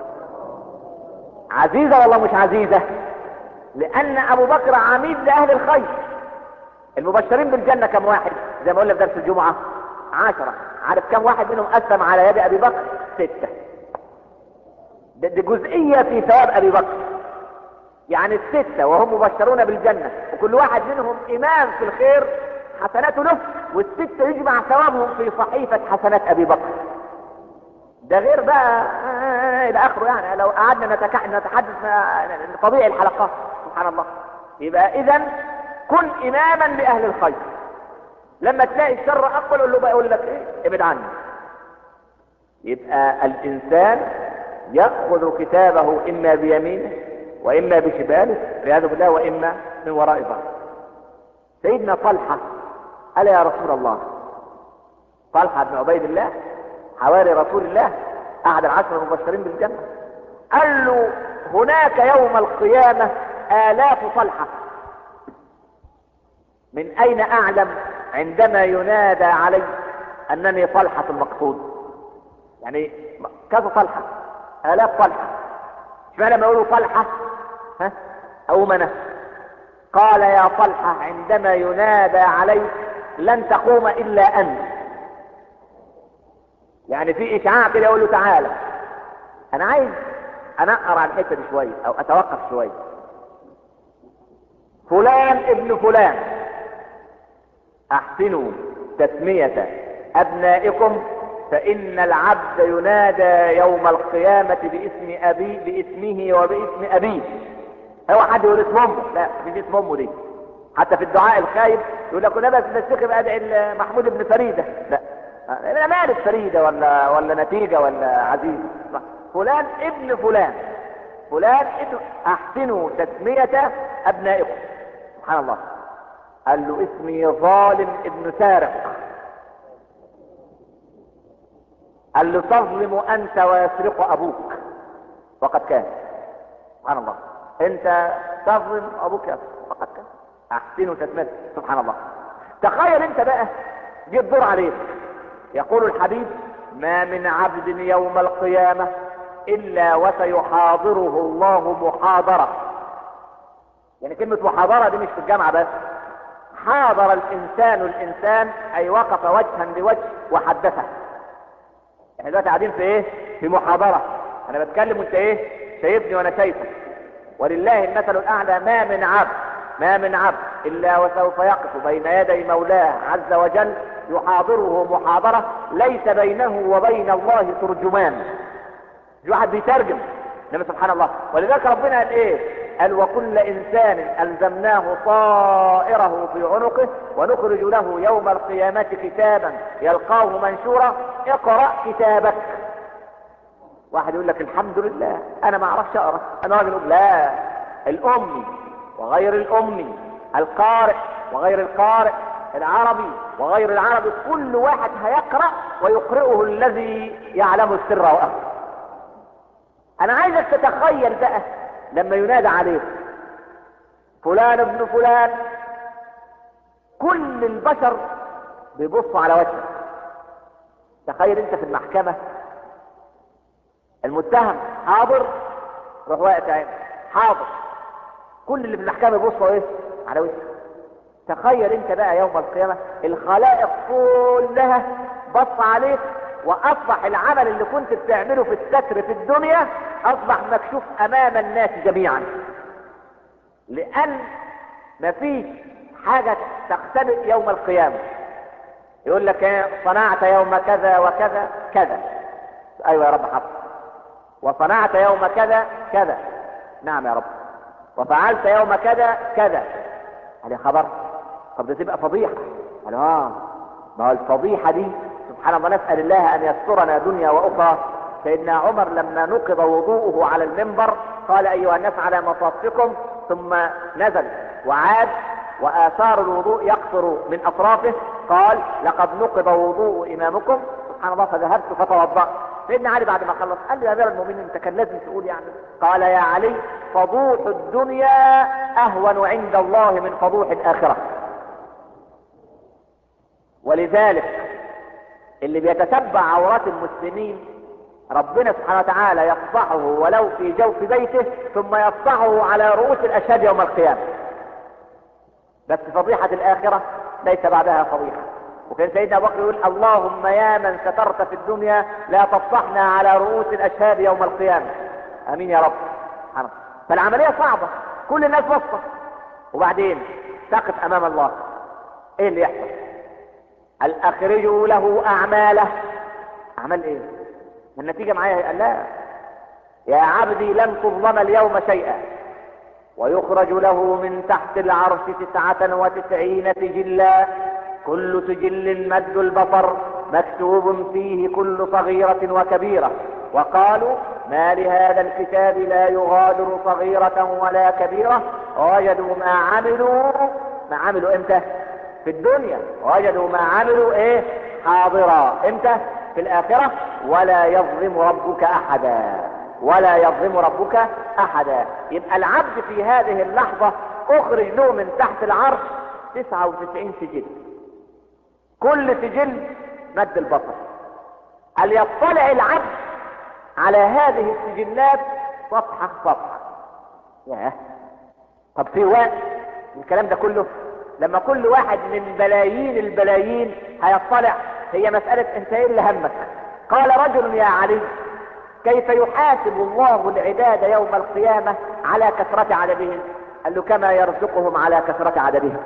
عزيزه والله مش عزيزه لان ابو بكر عميد لاهل الخير المبشرين بالجنه كم واحد زي ما قلنا في درس الجمعه عشرة عارف كم واحد منهم اسلم على يد ابي بكر ستة دي جزئية في ثواب ابي بكر يعني الستة وهم مبشرون بالجنة وكل واحد منهم امام في الخير حسناته له والستة يجمع ثوابهم في صحيفة حسنات ابي بكر ده غير بقى الى اخره يعني لو قعدنا نتكح... نتحدث طبيعي الحلقات سبحان الله يبقى اذا كن اماما لاهل الخير لما تلاقي الشر اقبل قول له بقى يقول لك ايه ابعد عني يبقى الانسان ياخذ كتابه اما بيمينه واما بشماله والعياذ بالله واما من وراء ظهره سيدنا طلحه قال يا رسول الله طلحه بن عبيد الله حواري رسول الله احد العشر المبشرين بالجنه قال له هناك يوم القيامه الاف طلحه من اين اعلم عندما ينادى علي انني طلحه المقصود يعني كذا طلحه الاف طلحه اشمعنى لما يقولوا طلحه ها او منه قال يا طلحه عندما ينادى عليك لن تقوم الا انت يعني في اشعاع كده يقول له تعالى انا عايز انقر على الحته دي شويه او اتوقف شويه فلان ابن فلان احسنوا تسميه ابنائكم فان العبد ينادى يوم القيامه باسم ابي باسمه وباسم ابيه هو حد يقول اسم امه لا مش اسم امه دي حتى في الدعاء الخايب يقول لك انا بس بستخدم ادعي محمود بن فريده لا انا مالك فريده ولا ولا نتيجه ولا عزيز فلان ابن فلان فلان ابن احسنوا تسميه ابنائكم سبحان الله قال له اسمي ظالم ابن سارق قال له تظلم انت ويسرق ابوك وقد كان سبحان الله انت تظلم ابوك يسرق وقد كان احسنوا تسميه سبحان الله تخيل انت بقى جه الدور عليك يقول الحبيب ما من عبد يوم القيامة الا وسيحاضره الله محاضرة يعني كلمة محاضرة دي مش في الجامعة بس حاضر الانسان الانسان اي وقف وجها لوجه وحدثه احنا دلوقتي قاعدين في ايه في محاضرة انا بتكلم وانت ايه شايفني وانا شايفك ولله المثل الاعلى ما من عبد ما من عبد الا وسوف يقف بين يدي مولاه عز وجل يحاضره محاضرة ليس بينه وبين الله ترجمان في واحد بيترجم انما سبحان الله ولذلك ربنا قال ايه قال وكل انسان الزمناه طائره في عنقه ونخرج له يوم القيامة كتابا يلقاه منشورا اقرأ كتابك واحد يقول لك الحمد لله انا ما اعرفش اقرا انا راجل يقول لا الامي وغير الامي القارئ وغير القارئ العربي وغير العربي كل واحد هيقرأ ويقرئه الذي يعلم السر وأخر انا عايزك تتخيل بقى لما ينادى عليك فلان ابن فلان كل البشر بيبصوا على وجهك تخيل انت في المحكمة المتهم حاضر روح واقف عين حاضر كل اللي في المحكمة يبصوا ايه على وجهك تخيل انت بقى يوم القيامة الخلائق كلها بص عليك واصبح العمل اللي كنت بتعمله في الستر في الدنيا اصبح مكشوف امام الناس جميعا لان مفيش حاجة تختلف يوم القيامة يقول لك ايه صنعت يوم كذا وكذا كذا ايوه يا رب حق وصنعت يوم كذا كذا نعم يا رب وفعلت يوم كذا كذا قال خبر طب ده تبقى فضيحة قال اه ما هو الفضيحة دي سبحان الله نسأل الله ان يسترنا دنيا واخرى سيدنا عمر لما نقض وضوءه على المنبر قال ايها الناس على مصافكم ثم نزل وعاد واثار الوضوء يقصر من اطرافه قال لقد نقض وضوء امامكم سبحان الله فذهبت فتوضأت سيدنا علي بعد ما خلص قال لي يا امير المؤمنين انت كان لازم تقول يعني قال يا علي فضوح الدنيا اهون عند الله من فضوح الاخره ولذلك اللي بيتتبع عورات المسلمين ربنا سبحانه وتعالى يفضحه ولو في جوف بيته ثم يفضحه على رؤوس الاشهاد يوم القيامه بس فضيحه الاخره ليس بعدها فضيحه وكان سيدنا ابو بكر يقول اللهم يا من سترت في الدنيا لا تفضحنا على رؤوس الاشهاد يوم القيامه امين يا رب سبحانه فالعمليه صعبه كل الناس وسطه وبعدين تقف امام الله ايه اللي يحصل هل اخرجوا له اعماله اعمال ايه النتيجه معايا قال لا يا عبدي لن تظلم اليوم شيئا ويخرج له من تحت العرش تسعة وتسعين سجلا كل سجل مد البصر مكتوب فيه كل صغيرة وكبيرة وقالوا ما لهذا الكتاب لا يغادر صغيرة ولا كبيرة وجدوا ما عملوا ما عملوا امتى في الدنيا وجدوا ما عملوا ايه حاضرا امتى في الاخرة ولا يظلم ربك احدا ولا يظلم ربك احدا يبقى العبد في هذه اللحظة اخرج له من تحت العرش 99 سجل كل سجل مد البصر هل يطلع العبد على هذه السجلات صفحة صفحة ياه طب في وقت الكلام ده كله لما كل واحد من بلايين البلايين هيطلع هي مسألة انت ايه اللي همك قال رجل يا علي كيف يحاسب الله العباد يوم القيامة على كثرة عددهم قال له كما يرزقهم على كثرة عددهم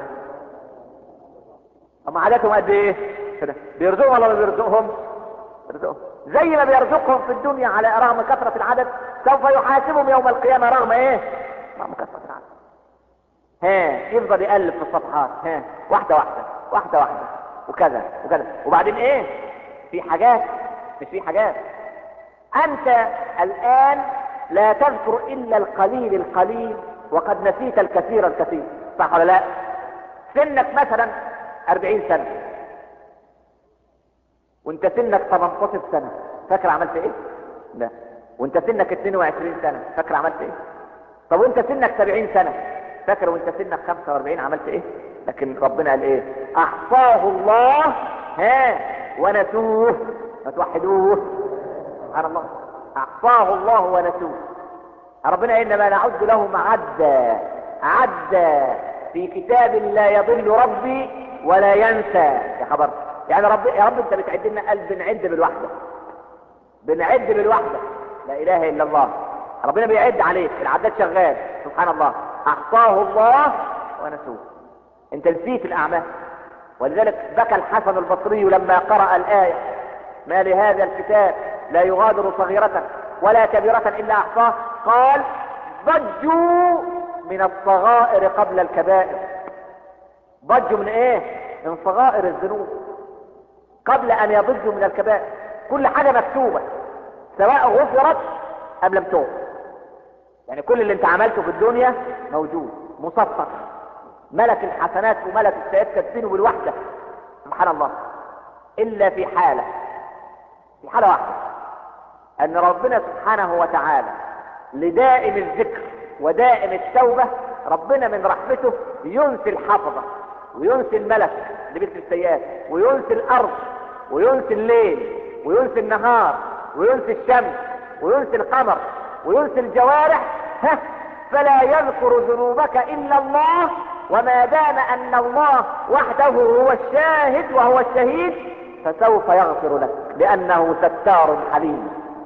اما عددهم قد ايه كده بيرزقهم ولا ما بيرزقهم بيرزقهم زي ما بيرزقهم في الدنيا على رغم كثرة العدد سوف يحاسبهم يوم القيامة رغم ايه رغم كثرة العدد ها يفضل يقلب في الصفحات ها واحدة واحدة واحدة واحدة وكذا وكذا وبعدين ايه في حاجات مش في حاجات انت الان لا تذكر الا القليل القليل وقد نسيت الكثير الكثير صح ولا لا سنك مثلا أربعين سنة وانت سنك 18 سنة فاكر عملت ايه لا وانت سنك 22 سنة فاكر عملت ايه طب وانت سنك 70 سنة فاكر وانت سنك 45 عملت ايه لكن ربنا قال ايه احصاه الله ها ونسوه ما توحدوه سبحان الله احصاه الله ونسوه ربنا انما نعد لهم عدا عدا في كتاب لا يضل ربي ولا ينسى يا خبر يعني رب يا رب انت بتعد لنا قلب بنعد بالوحده بنعد بالوحده لا اله الا الله ربنا بيعد عليك العداد شغال سبحان الله احصاه الله ونسوه انت نسيت الاعمال ولذلك بكى الحسن البصري لما قرأ الآية ما لهذا الكتاب لا يغادر صغيرة ولا كبيرة إلا أحصاه قال ضجوا من الصغائر قبل الكبائر ضجوا من ايه من صغائر الذنوب قبل ان يضجوا من الكبائر كل حاجة مكتوبة سواء غفرت ام لم تغفر يعني كل اللي انت عملته في الدنيا موجود مسطر ملك الحسنات وملك السيئات كاتبينه بالوحدة سبحان الله الا في حالة في حالة واحدة ان ربنا سبحانه وتعالى لدائم الذكر ودائم التوبة ربنا من رحمته ينسي الحفظة وينسي الملك اللي بيكتب السيئات وينسي الارض وينسي الليل وينسي النهار وينسي الشمس وينسي القمر وينسي الجوارح ها فلا يذكر ذنوبك الا الله وما دام ان الله وحده هو الشاهد وهو الشهيد فسوف يغفر لك لانه ستار حليم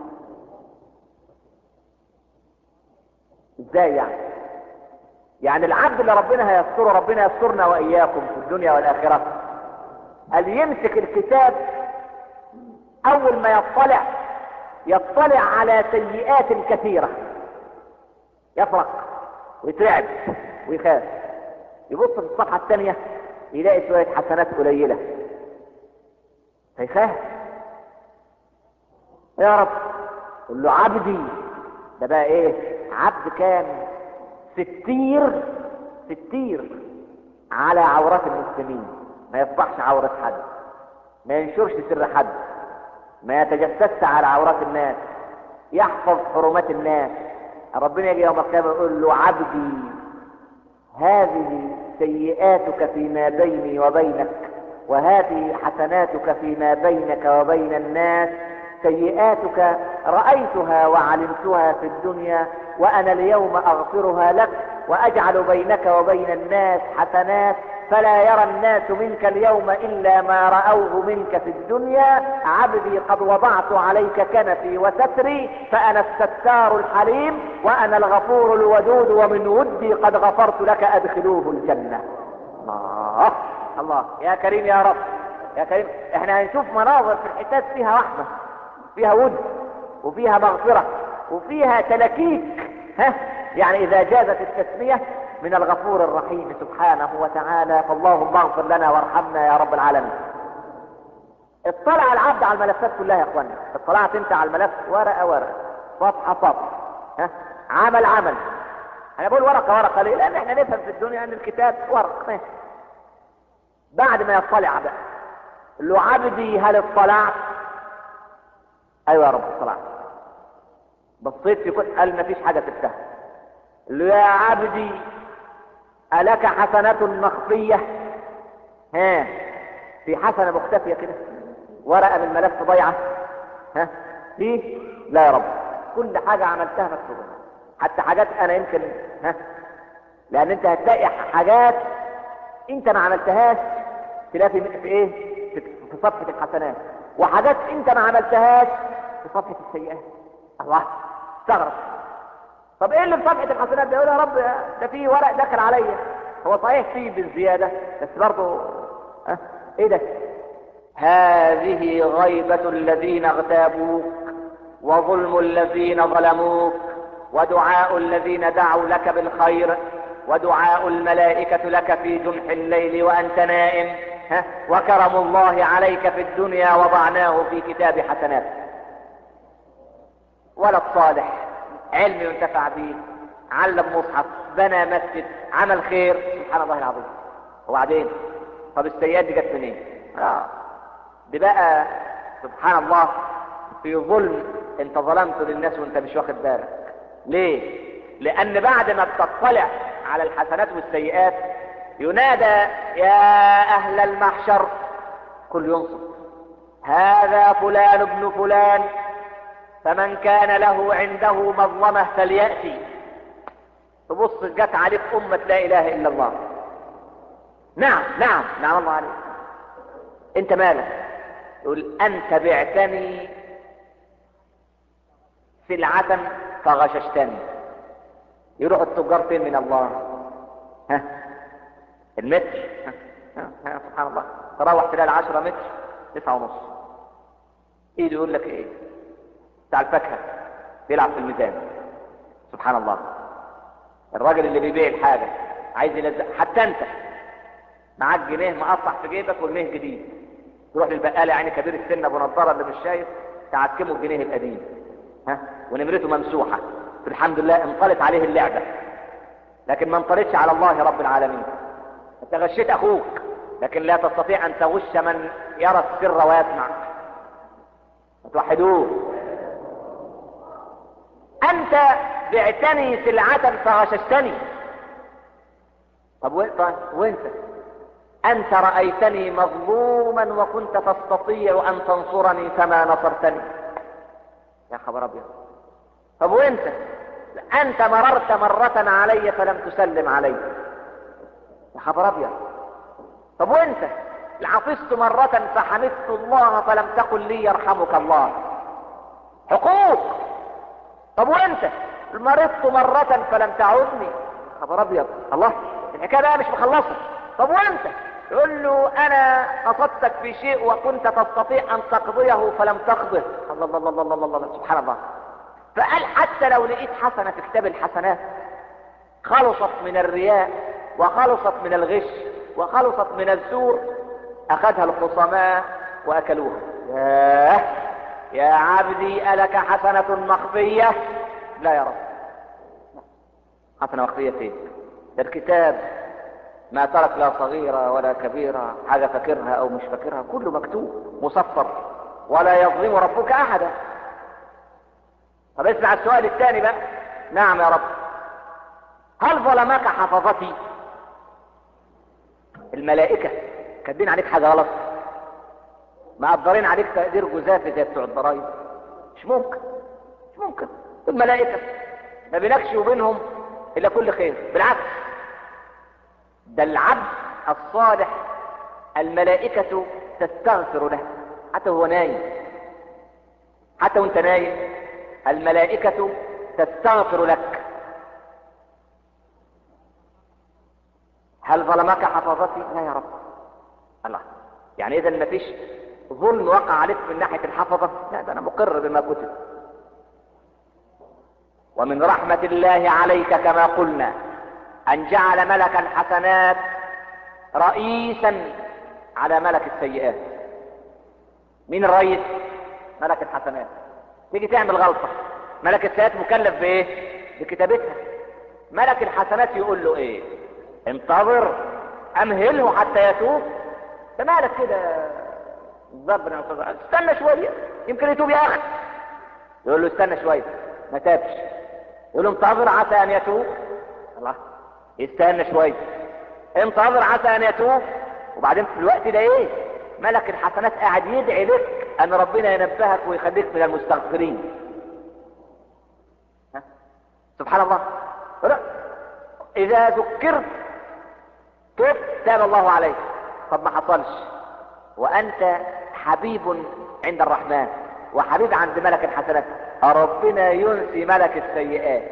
ازاي يعني يعني العبد اللي ربنا هيستره ربنا يسترنا واياكم في الدنيا والاخره قال يمسك الكتاب اول ما يطلع يطلع على سيئات كثيره يفرق ويترعب ويخاف يبص في الصفحه الثانيه يلاقي شويه حسنات قليله فيخاف يا رب قل له عبدي ده بقى ايه عبد كان ستير ستير على عورات المسلمين ما يفضحش عورة حد ما ينشرش سر حد ما يتجسسش على عورات الناس يحفظ حرمات الناس ربنا يجي يوم القيامة يقول له عبدي هذه سيئاتك فيما بيني وبينك وهذه حسناتك فيما بينك وبين الناس سيئاتك رأيتها وعلمتها في الدنيا وأنا اليوم أغفرها لك وأجعل بينك وبين الناس حسنات فلا يرى الناس منك اليوم إلا ما رأوه منك في الدنيا عبدي قد وضعت عليك كنفي وستري فأنا الستار الحليم وأنا الغفور الودود ومن ودي قد غفرت لك أدخلوه الجنة الله الله يا كريم يا رب يا كريم احنا هنشوف مناظر في الحساب فيها رحمة فيها ود وفيها مغفرة وفيها تلكيك ها يعني اذا جازت التسمية من الغفور الرحيم سبحانه وتعالى فاللهم اغفر لنا وارحمنا يا رب العالمين اطلع العبد على الملفات كلها يا اخوانا اطلعت انت على الملف ورقة ورقة صفحة صفحة ها عمل عمل انا بقول ورقة ورقة ليه لان احنا نفهم في الدنيا ان الكتاب ورق ماشي بعد ما يطلع بقى له عبدي هل اطلعت ايوه يا رب اطلعت بصيت في كل قال مفيش حاجة تفتح له يا عبدي ألك حسنة مخفية ها في حسنة مختفية كده ورقة من ملف ضيعة ها في لا يا رب كل حاجة عملتها مكتوبة حتى حاجات انا يمكن ها لان انت هتلاقي حاجات انت ما عملتهاش تلاقي في في ايه في في صفحة الحسنات وحاجات انت ما عملتهاش في صفحة السيئات الله استغرب طب ايه اللي في صفحة الحسنات ده يقول يا رب ده في ورق دخل عليا هو صحيح فيه بالزيادة بس برضه أه؟ ايه ده هذه غيبة الذين اغتابوك وظلم الذين ظلموك ودعاء الذين دعوا لك بالخير ودعاء الملائكة لك في جنح الليل وأنت نائم ها وكرم الله عليك في الدنيا وضعناه في كتاب حسنات ولد صالح علم ينتفع به علم مصحف بنى مسجد عمل خير سبحان الله العظيم وبعدين طب السيئات دي جت منين؟ اه دي بقى سبحان الله في ظلم انت ظلمت للناس وانت مش واخد بالك ليه؟ لان بعد ما بتطلع على الحسنات والسيئات ينادى يا اهل المحشر كل ينصب هذا فلان ابن فلان فمن كان له عنده مظلمة فليأتي تبص جت عليك أمة لا إله إلا الله نعم نعم نعم الله عليك أنت مالك يقول أنت بعتني سلعة فغششتني يروح التجار فين من الله ها المتر ها. ها. ها. سبحان الله تروح خلال عشرة متر تسعة ونص ايده يقول لك ايه بتاع الفاكهة بيلعب في الميزان سبحان الله الراجل اللي بيبيع الحاجة عايز ينزل حتى انت معاك جنيه مقطع في جيبك والجنيه جديد تروح للبقال يعني كبير السن ابو نضاره اللي مش شايف تعكمه الجنيه القديم ها ونمرته ممسوحه الحمد لله انطلت عليه اللعبه لكن ما انطلتش على الله رب العالمين انت غشيت اخوك لكن لا تستطيع ان تغش من يرى السر ويسمع توحدوه انت بعتني سلعة فغششتني طب وانت وانت انت رأيتني مظلوما وكنت تستطيع ان تنصرني فما نصرتني يا خبر ابيض طب وانت انت مررت مرة علي فلم تسلم علي يا خبر ابيض طب وانت عطست مرة فحمدت الله فلم تقل لي يرحمك الله حقوق طب وانت مرضت مرة فلم تعودني خبر ابيض الله الحكاية بقى مش مخلصة طب وانت يقول له انا قصدتك في شيء وكنت تستطيع ان تقضيه فلم تقضه الله الله الله الله الله, الله. سبحان الله فقال حتى لو لقيت حسنة في كتاب الحسنات خلصت من الرياء وخلصت من الغش وخلصت من الزور اخذها الخصماء واكلوها ياه يا عبدي ألك حسنة مخفية لا يا رب حسنة مخفية فين ده الكتاب ما ترك لا صغيرة ولا كبيرة حاجة فاكرها أو مش فاكرها كله مكتوب مصفر ولا يظلم ربك أحدا طب اسمع السؤال الثاني بقى نعم يا رب هل ظلمك حفظتي الملائكة كاتبين عليك حاجة غلط مقدرين عليك تقدير جزافي زي بتوع الضرايب مش ممكن مش ممكن الملائكة ما بينكش وبينهم إلا كل خير بالعكس ده العبد الصالح الملائكة تستغفر له حتى هو نايم حتى وانت نايم الملائكة تستغفر لك هل ظلمك حفظتي لا يا رب الله يعني اذا ما فيش ظلم وقع عليك من ناحية الحفظة لا ده انا مقر بما كتب ومن رحمة الله عليك كما قلنا ان جعل ملك الحسنات رئيسا على ملك السيئات مين الرئيس ملك الحسنات تيجي تعمل غلطة ملك السيئات مكلف بايه بكتابتها ملك الحسنات يقول له ايه انتظر امهله حتى يتوب ده مالك كده ربنا استنى شوية يمكن يتوب يا اخي يقول له استنى شوية ما تابش يقول له انتظر عسى ان يتوب الله يستنى شوية انتظر عسى ان يتوب وبعدين في الوقت ده ايه ملك الحسنات قاعد يدعي لك ان ربنا ينبهك ويخليك من المستغفرين ها؟ سبحان الله اذا ذكرت تبت تاب الله عليك طب ما حصلش وانت حبيب عند الرحمن وحبيب عند ملك الحسنات ربنا ينسي ملك السيئات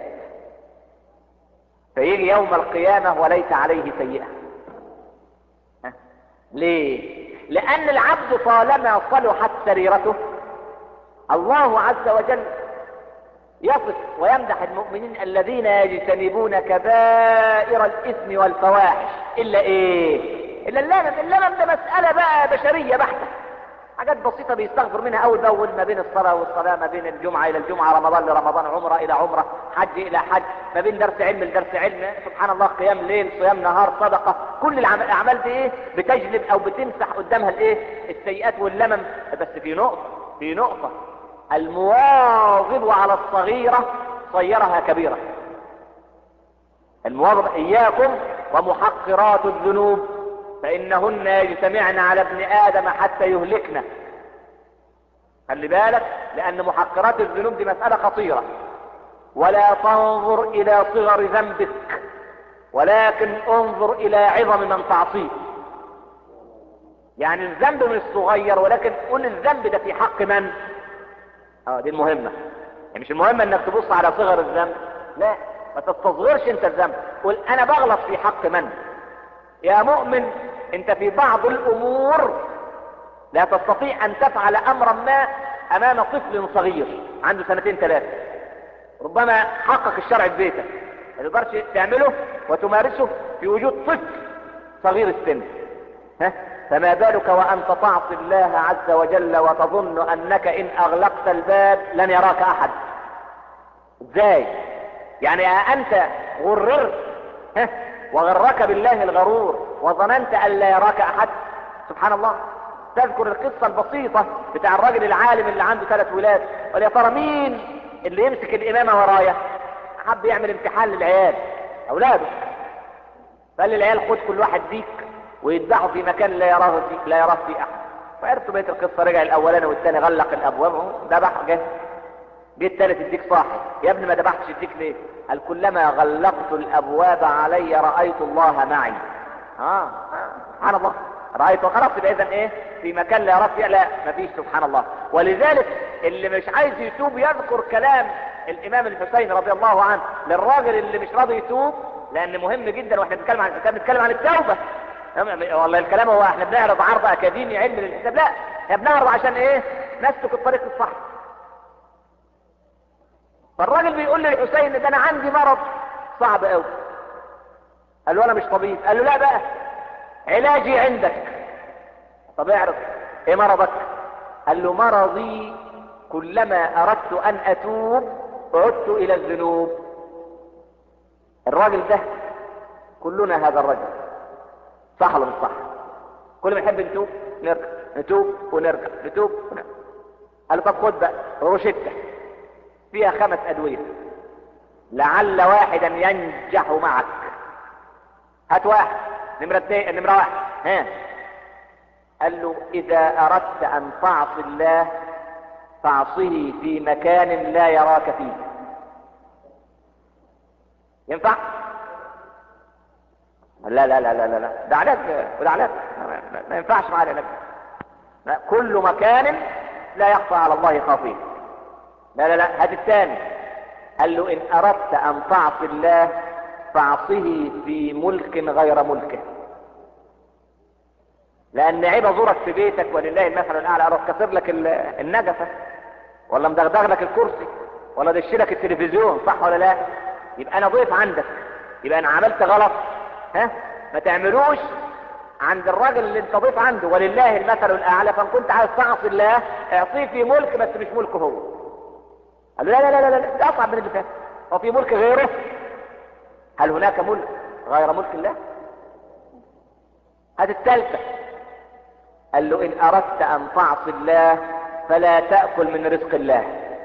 فيجي يوم القيامة وليس عليه سيئة ها؟ ليه لان العبد طالما صلحت سريرته الله عز وجل يصف ويمدح المؤمنين الذين يجتنبون كبائر الاثم والفواحش الا ايه الا اللمم اللمم ده مسألة بقى بشرية بحتة حاجات بسيطة بيستغفر منها اول باول ما بين الصلاة والصلاة ما بين الجمعة الى الجمعة رمضان لرمضان عمرة الى عمرة حج الى حج ما بين درس علم لدرس علم سبحان الله قيام ليل صيام نهار صدقة كل العم- الاعمال دي ايه بتجلب او بتمسح قدامها الايه السيئات واللمم بس في نقطة في نقطة المواظب على الصغيرة صيرها كبيرة المواظب اياكم ومحقرات الذنوب فانهن يجتمعن على ابن ادم حتى يهلكنا خلي بالك لان محقرات الذنوب دي مسألة خطيرة ولا تنظر الى صغر ذنبك ولكن انظر الى عظم من تعصيه يعني الذنب مش صغير ولكن قول الذنب ده في حق من اه دي المهمة يعني مش المهم انك تبص على صغر الذنب لا ما تستصغرش انت الذنب قول انا بغلط في حق من يا مؤمن انت في بعض الامور لا تستطيع ان تفعل امرا ما امام طفل صغير عنده سنتين ثلاثة ربما حقق الشرع في بيتك ما تقدرش تعمله وتمارسه في وجود طفل صغير السن ها فما بالك وانت تعصي الله عز وجل وتظن انك ان اغلقت الباب لن يراك احد ازاي يعني انت غررت ها وغرك بالله الغرور وظننت ان لا يراك احد سبحان الله تذكر القصة البسيطة بتاع الراجل العالم اللي عنده ثلاث ولاد قال يا ترى مين اللي يمسك الامامة ورايا حب يعمل امتحان للعيال اولاده قال للعيال خد كل واحد ديك ويذبحوا في مكان لا يراه في لا يراه فيه احد فعرفتوا بقيه القصه رجع الاولاني والثاني غلق الابواب اهو ذبح جه جه الثالث الديك صاحي يا ابني ما ذبحتش الديك ليه؟ قال كلما غلقت الابواب علي رايت الله معي اه سبحان الله رايت خلاص يبقى اذا ايه في مكان لا يراه فيه لا مفيش سبحان الله ولذلك اللي مش عايز يتوب يذكر كلام الامام الحسين رضي الله عنه للراجل اللي مش راضي يتوب لان مهم جدا واحنا بنتكلم عن الحساب بنتكلم عن التوبه والله الكلام هو احنا بنعرض عرض اكاديمي علم للحساب لا احنا بنعرض عشان ايه نسلك الطريق الصح فالراجل بيقول للحسين ده انا عندي مرض صعب قوي قال له انا مش طبيب قال له لا بقى علاجي عندك طب اعرف ايه مرضك قال له مرضي كلما اردت ان اتوب عدت الى الذنوب الراجل ده كلنا هذا الرجل صح ولا مش صح كل ما نحب نتوب نرجع نتوب ونرجع نتوب ونرجع قال له طب خد بقى روشته فيها خمس ادويه لعل واحدا ينجح معك هات واحد نمرة اثنين نمرة واحد ها قال له اذا اردت ان تعصي الله فاعصه في مكان لا يراك فيه ينفع لا لا لا لا لا لا ده علاج وده علاج ما- ما- ما ينفعش معاه العلاج لا، كل مكان لا يخفى على الله خافيه لا لا لا هات الثاني قال له ان اردت ان تعصي الله فاعصه في ملك غير ملكه لان عيب ازورك في بيتك ولله المثل الاعلى اروح كسر لك ال- النجفه ولا مدغدغ لك الكرسي ولا دش لك التلفزيون صح ولا لا يبقى انا ضيف عندك يبقى انا عملت غلط ها ما تعملوش عند الراجل اللي انت ضيف عنده ولله المثل الاعلى فان كنت عايز تعصي الله اعطيه في ملك بس مش ملكه هو قال له لا لا لا لا لا ده اصعب من اللي فات هو في ملك غيره هل هناك ملك غير ملك الله هذه الثالثة قال له ان اردت ان تعصي الله فلا تأكل من رزق الله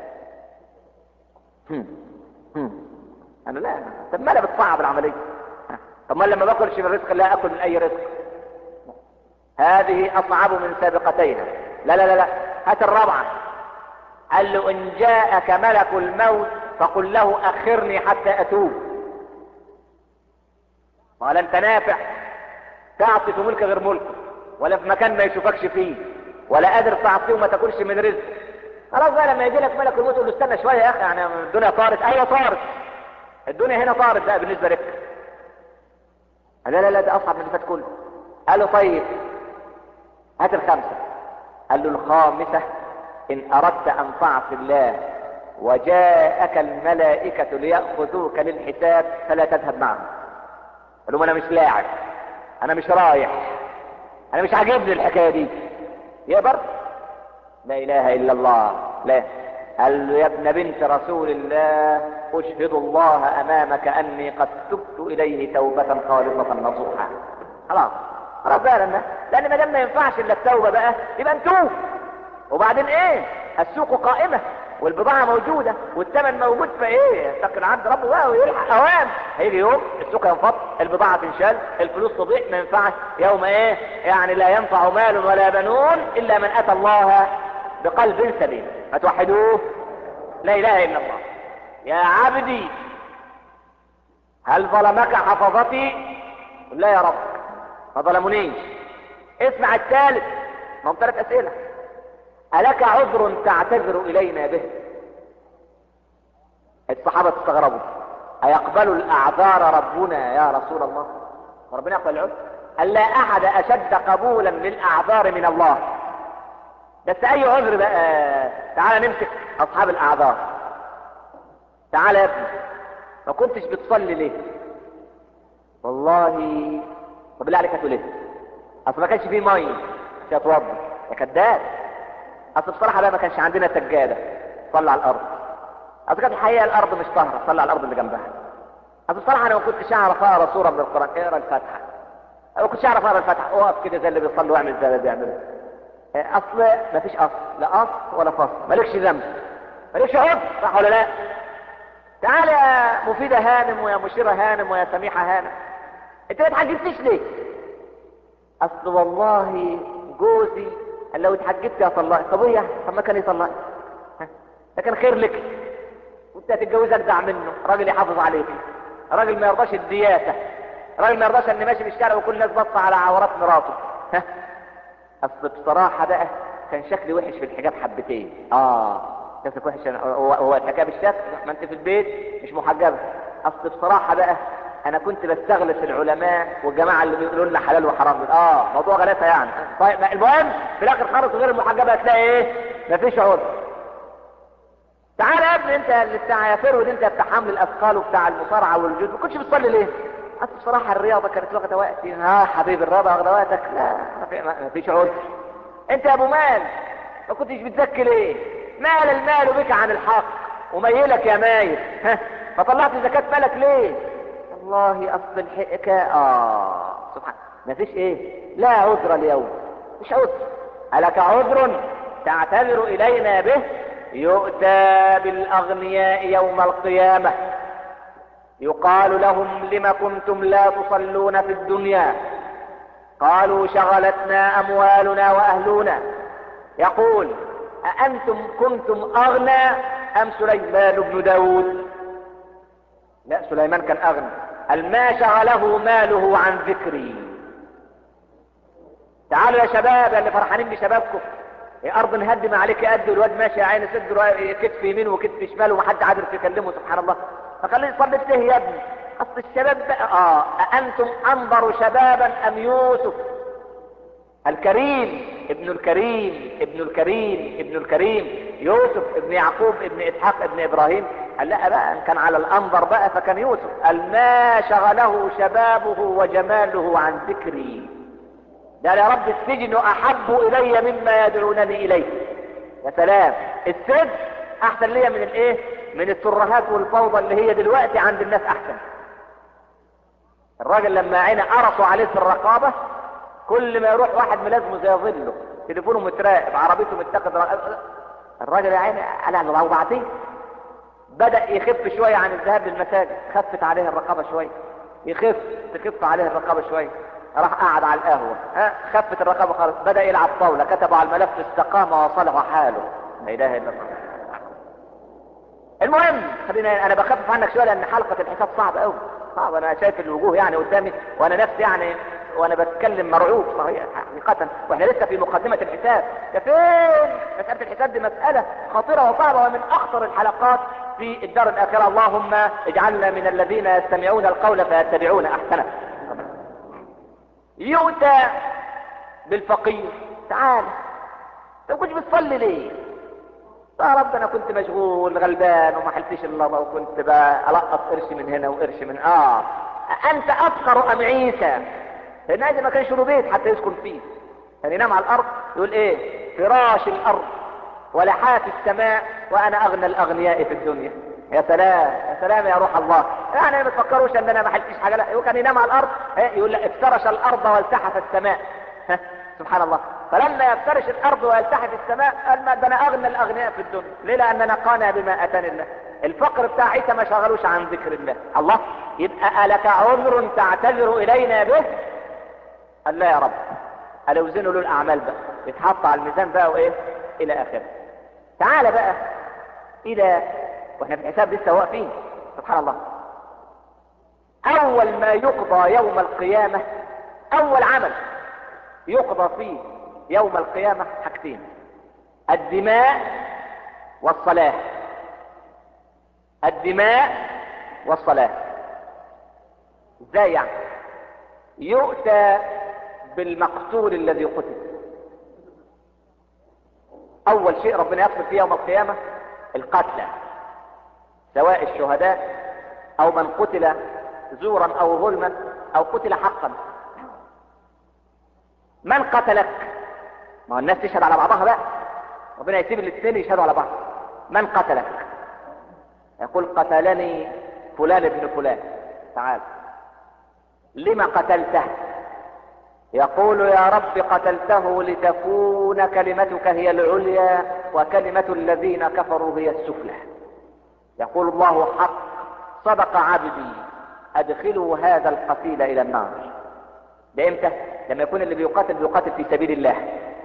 هم. هم. انا لا طب ما انا بتصعب العملية ها. طب ما لما باكلش من رزق الله اكل من اي رزق هذه اصعب من سابقتيها لا لا لا لا هات الرابعة قال له ان جاءك ملك الموت فقل له اخرني حتى اتوب قال انت نافع تعطي في ملك غير ملكه ولا في مكان ما يشوفكش فيه ولا قادر تعطيه وما تاكلش من رزقه خلاص بقى لما يجي لك ملك الموت يقول له استنى شويه يا اخي يعني الدنيا طارت ايوه طارت الدنيا هنا طارت بقى بالنسبه لك لا لا لا ده اصعب من اللي فات كله قال له طيب هات الخمسه قال له الخامسه ان اردت ان تعصي الله وجاءك الملائكة ليأخذوك للحساب فلا تذهب معهم قال لهم انا مش لاعب انا مش رايح انا مش عاجبني الحكاية دي يقدر لا اله الا الله لا قال له يا ابن بنت رسول الله اشهد الله امامك اني قد تبت اليه توبة خالصة نصوحا خلاص خلاص بقى لان لان ما دام ما ينفعش الا التوبة بقى يبقى نتوب وبعدين ايه السوق قائمة والبضاعة موجودة والثمن موجود فايه يتقي العبد ربه بقى ويلحق اوام هيجي يوم السوق ينفض البضاعة تنشال الفلوس تضيع ما ينفعش يوم ايه يعني لا ينفع مال ولا بنون الا من اتى الله بقلب سليم فتوحدوه لا اله الا الله يا عبدي هل ظلمك حفظتي لا يا رب ما ظلمونيش اسمع الثالث ما هم ثلاث اسئله ألك عذر تعتذر إلينا به الصحابة استغربوا أيقبل الأعذار ربنا يا رسول الله ربنا يقبل العذر أن لا أحد أشد قبولا للأعذار من الله بس أي عذر بقى تعال نمسك أصحاب الأعذار تعال يا ابني ما كنتش بتصلي ليه والله طب بالله عليك هتقول ايه اصل ما كانش فيه ميه مش هتوضى يا كداب اصل بصراحه بقى ما كانش عندنا سجاده صلى على الارض اصل كانت الحقيقه الارض مش طاهره صلى على الارض اللي جنبها اصل بصراحه انا ما كنتش اعرف اقرا سوره من القران اقرا الفاتحه انا ما كنتش اعرف اقرا الفاتحه اقف كده زي اللي بيصلي واعمل زي اللي بيعمله اصل ما فيش اصل لا اصل ولا فصل مالكش ذنب مالكش عذر صح ولا لا تعال يا مفيدة هانم ويا مشيرة هانم ويا سميحة هانم انت ما اتحجبتش ليه اصل والله جوزي قال لو اتحجبت يا طلاق طب ايه طب ما كان يطلق ده كان خير لك وانت هتتجوز اجدع منه راجل يحافظ عليك راجل ما يرضاش الدياسه راجل ما يرضاش ان ماشي في الشارع وكل الناس باصه على عورات مراته ها اصل بصراحه بقى كان شكلي وحش في الحجاب حبتين اه شكلك وحش هو, هو الحجاب الشكل ما انت في البيت مش محجبه اصل بصراحه بقى انا كنت بستغلس العلماء والجماعه اللي بيقولوا لنا حلال وحرام اه موضوع غلاسه يعني طيب المهم في الاخر خالص غير المحجبه هتلاقي ايه مفيش عذر تعال يا ابني انت اللي بتاع يا فرود انت بتاع حمل الاثقال وبتاع المصارعه والجود ما كنتش بتصلي ليه؟ اصل بصراحه الرياضه كانت واخده وقتي ها حبيبي الرياضه واخده وقتك لا ما في- ما فيش عذر انت يا ابو مال ما كنتش بتزكي ليه؟ مال المال بك عن الحق وميلك يا مايل ها فطلعت زكاه مالك ليه؟ والله اصل الحكايه اه سبحان ما فيش ايه لا عذر اليوم مش عذر ألك عذر تعتذر إلينا به يؤتى بالأغنياء يوم القيامة يقال لهم لم كنتم لا تصلون في الدنيا قالوا شغلتنا أموالنا وأهلنا يقول أأنتم كنتم أغنى أم سليمان بن داود لا سليمان كان أغنى قال ما شغله ماله عن ذكري تعالوا يا شباب يا اللي فرحانين بشبابكم يا ارض نهدم عليك قد والواد ماشي يا عيني صدر كتف يمين وكتف شمال ومحد عارف يكلمه سبحان الله فخليه يصلي فيه يا ابني اصل الشباب بقى اه أأنتم انظر شبابا ام يوسف الكريم ابن الكريم ابن الكريم ابن الكريم يوسف ابن يعقوب ابن اسحاق ابن ابراهيم قال لا بقى ان كان على الانظر بقى فكان يوسف قال ما شغله شبابه وجماله عن ذكري ده يا رب السجن احب الي مما يدعونني اليه يا سلام السجن احسن ليا من الايه من الترهات والفوضى اللي هي دلوقتي عند الناس احسن الراجل لما عينه قرصوا عليه في الرقابة كل ما يروح واحد ملازمه زي ظله تليفونه متراقب عربيته متاخد الراجل يا عيني قال له وبعدين بدأ يخف شوية عن الذهاب للمساجد خفت عليه الرقابة شوية يخف تخف عليه الرقابة شوية راح قعد على القهوة ها خفت الرقابة خالص بدأ يلعب طاولة كتبوا على الملف استقام وصلح حاله لا إله إلا الله المهم خلينا انا بخفف عنك شويه لان حلقه الحساب صعبه قوي صعب انا شايف الوجوه يعني قدامي وانا نفسي يعني وانا بتكلم مرعوب صحيح حقيقة واحنا لسه في مقدمة الحساب ده فين مسألة الحساب دي مسألة خطيرة وصعبة ومن اخطر الحلقات في الدار الاخرة اللهم اجعلنا من الذين يستمعون القول فيتبعون احسنه يؤتى بالفقير تعال انت كنت بتصلي ليه يا رب انا كنت مشغول غلبان وما حلتش الا الله وكنت بلقط قرش من هنا وقرش من اه انت افقر ام عيسى لان ما كانش له بيت حتى يسكن فيه كان ينام على الارض يقول ايه فراش الارض ولحاف السماء وانا اغنى الاغنياء في الدنيا يا سلام يا سلام يا روح الله يعني ما تفكروش ان انا ما حلتش حاجه لا هو كان ينام على الارض يقول لا افترش الارض والتحف السماء سبحان الله فلما يفترش الارض ويلتحف السماء قال ما ده انا اغنى الاغنياء في الدنيا ليه لاننا قانع بما اتاني الله الفقر بتاع عيسى ما شغلوش عن ذكر الله الله يبقى الك عذر تعتذر الينا به قال لا يا رب قال اوزنوا له الاعمال بقى يتحط على الميزان بقى وايه الى اخره تعال بقى الى واحنا في الحساب لسه واقفين سبحان الله اول ما يقضى يوم القيامة اول عمل يقضى فيه يوم القيامة حاجتين الدماء والصلاة الدماء والصلاة ازاي يعني يؤتى بالمقتول الذي قتل اول شيء ربنا يقتل فيه يوم القيامة القتلى سواء الشهداء او من قتل زورا او ظلما او قتل حقا من قتلك ما هو الناس تشهد على بعضها بقى ربنا يسيب الاثنين يشهدوا على بعض من قتلك يقول قتلني فلان ابن فلان تعال لما قتلته يقول يا رب قتلته لتكون كلمتك هي العليا وكلمة الذين كفروا هي السفلى يقول الله حق صدق عبدي ادخلوا هذا القتيل الى النار ده امتى لما يكون اللي بيقاتل بيقاتل في سبيل الله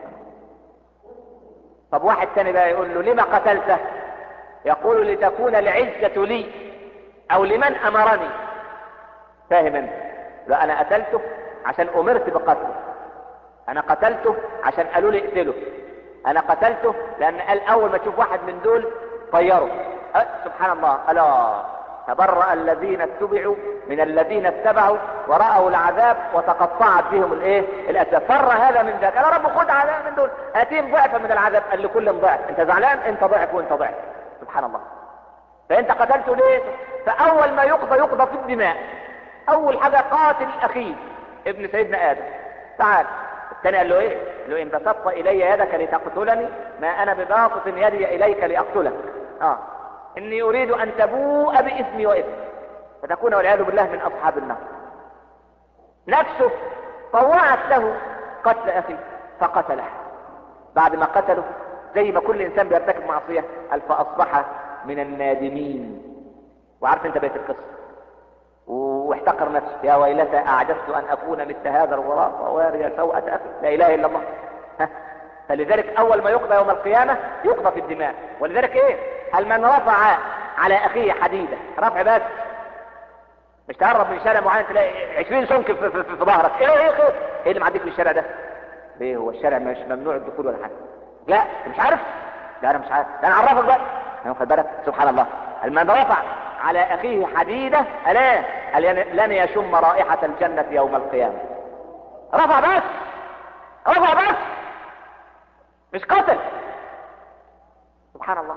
طب واحد تاني بقى يقول له لما قتلته يقول لتكون العزة لي او لمن امرني فاهم انت لا انا قتلته عشان امرت بقتله انا قتلته عشان قالوا لي اقتله انا قتلته لان قال اول ما تشوف واحد من دول طيره أه سبحان الله الا تبرأ الذين اتبعوا من الذين اتبعوا ورأوا العذاب وتقطعت بهم الايه الاسباب فر هذا من ذاك قال رب خد عذاب من دول اتيهم ضعفا من العذاب قال لكل ضعف انت زعلان انت ضعف وانت ضعف سبحان الله فانت قتلته ليه فاول ما يقضى يقضى في الدماء اول حاجة قاتل اخيه ابن سيدنا ادم تعال الثاني قال له ايه قال له ان بسطت الي يدك لتقتلني ما انا بباسط يدي اليك لاقتلك اه اني اريد ان تبوء باثمي واثمك فتكون والعياذ بالله من اصحاب النار نفسه طوعت له قتل اخيه فقتله بعد ما قتله زي ما كل انسان بيرتكب معصية قال فاصبح من النادمين وعارف انت بيت القصة واحتقر نفسه يا ويلتى اعجزت ان اكون مثل هذا الغراب وواري سوءة اخي لا اله الا الله فلذلك اول ما يقضى يوم القيامة يقضى في الدماء ولذلك ايه هل من رفع على اخيه حديدة رفع بس مش تقرب من شارع معين تلاقي 20 سمك في, في, في, في ظهرك ايه ايه ايه ايه اللي معديك في الشارع ده ايه هو الشارع مش ممنوع الدخول ولا حاجه لا مش عارف لا انا مش عارف ده انا اعرفك بقى واخد بالك سبحان الله هل من رفع على اخيه حديدة الا هل لن يشم رائحة الجنة يوم القيامة رفع بس رفع بس مش قتل سبحان الله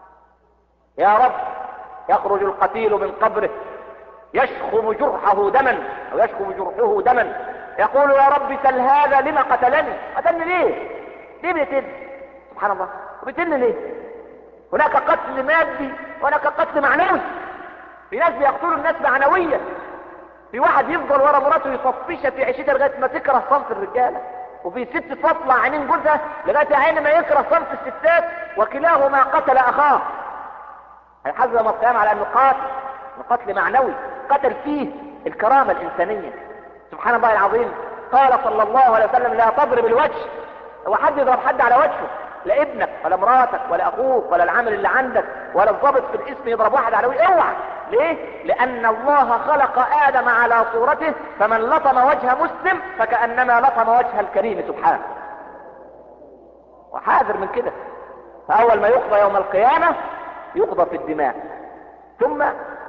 يا رب يخرج القتيل من قبره يشخم جرحه دما او يشخم جرحه دما يقول يا رب سل هذا لما قتلني قتلني ليه ليه بيقتل سبحان الله وبيقتلني ليه هناك قتل مادي وهناك قتل معنوي في ناس بيقتلوا الناس معنويا في واحد يفضل ورا مراته يطفشها في عيشتها لغايه ما تكره صنف الرجاله وفي ست تطلع عينين جوزها لغايه عين ما يكره صنف الستات وكلاهما قتل اخاه هيحاسب يوم القيامه على انه قاتل قتل معنوي قتل فيه الكرامه الانسانيه سبحان الله العظيم قال صلى الله عليه وسلم لا تضرب الوجه هو حد يضرب حد على وجهه لا ابنك ولا مراتك ولا اخوك ولا العامل اللي عندك ولا الضابط في الاسم يضرب واحد على وجهه اوعى ليه لان الله خلق ادم على صورته فمن لطم وجه مسلم فكانما لطم وجه الكريم سبحانه وحاذر من كده فاول ما يقضى يوم القيامه يقضى في الدماء ثم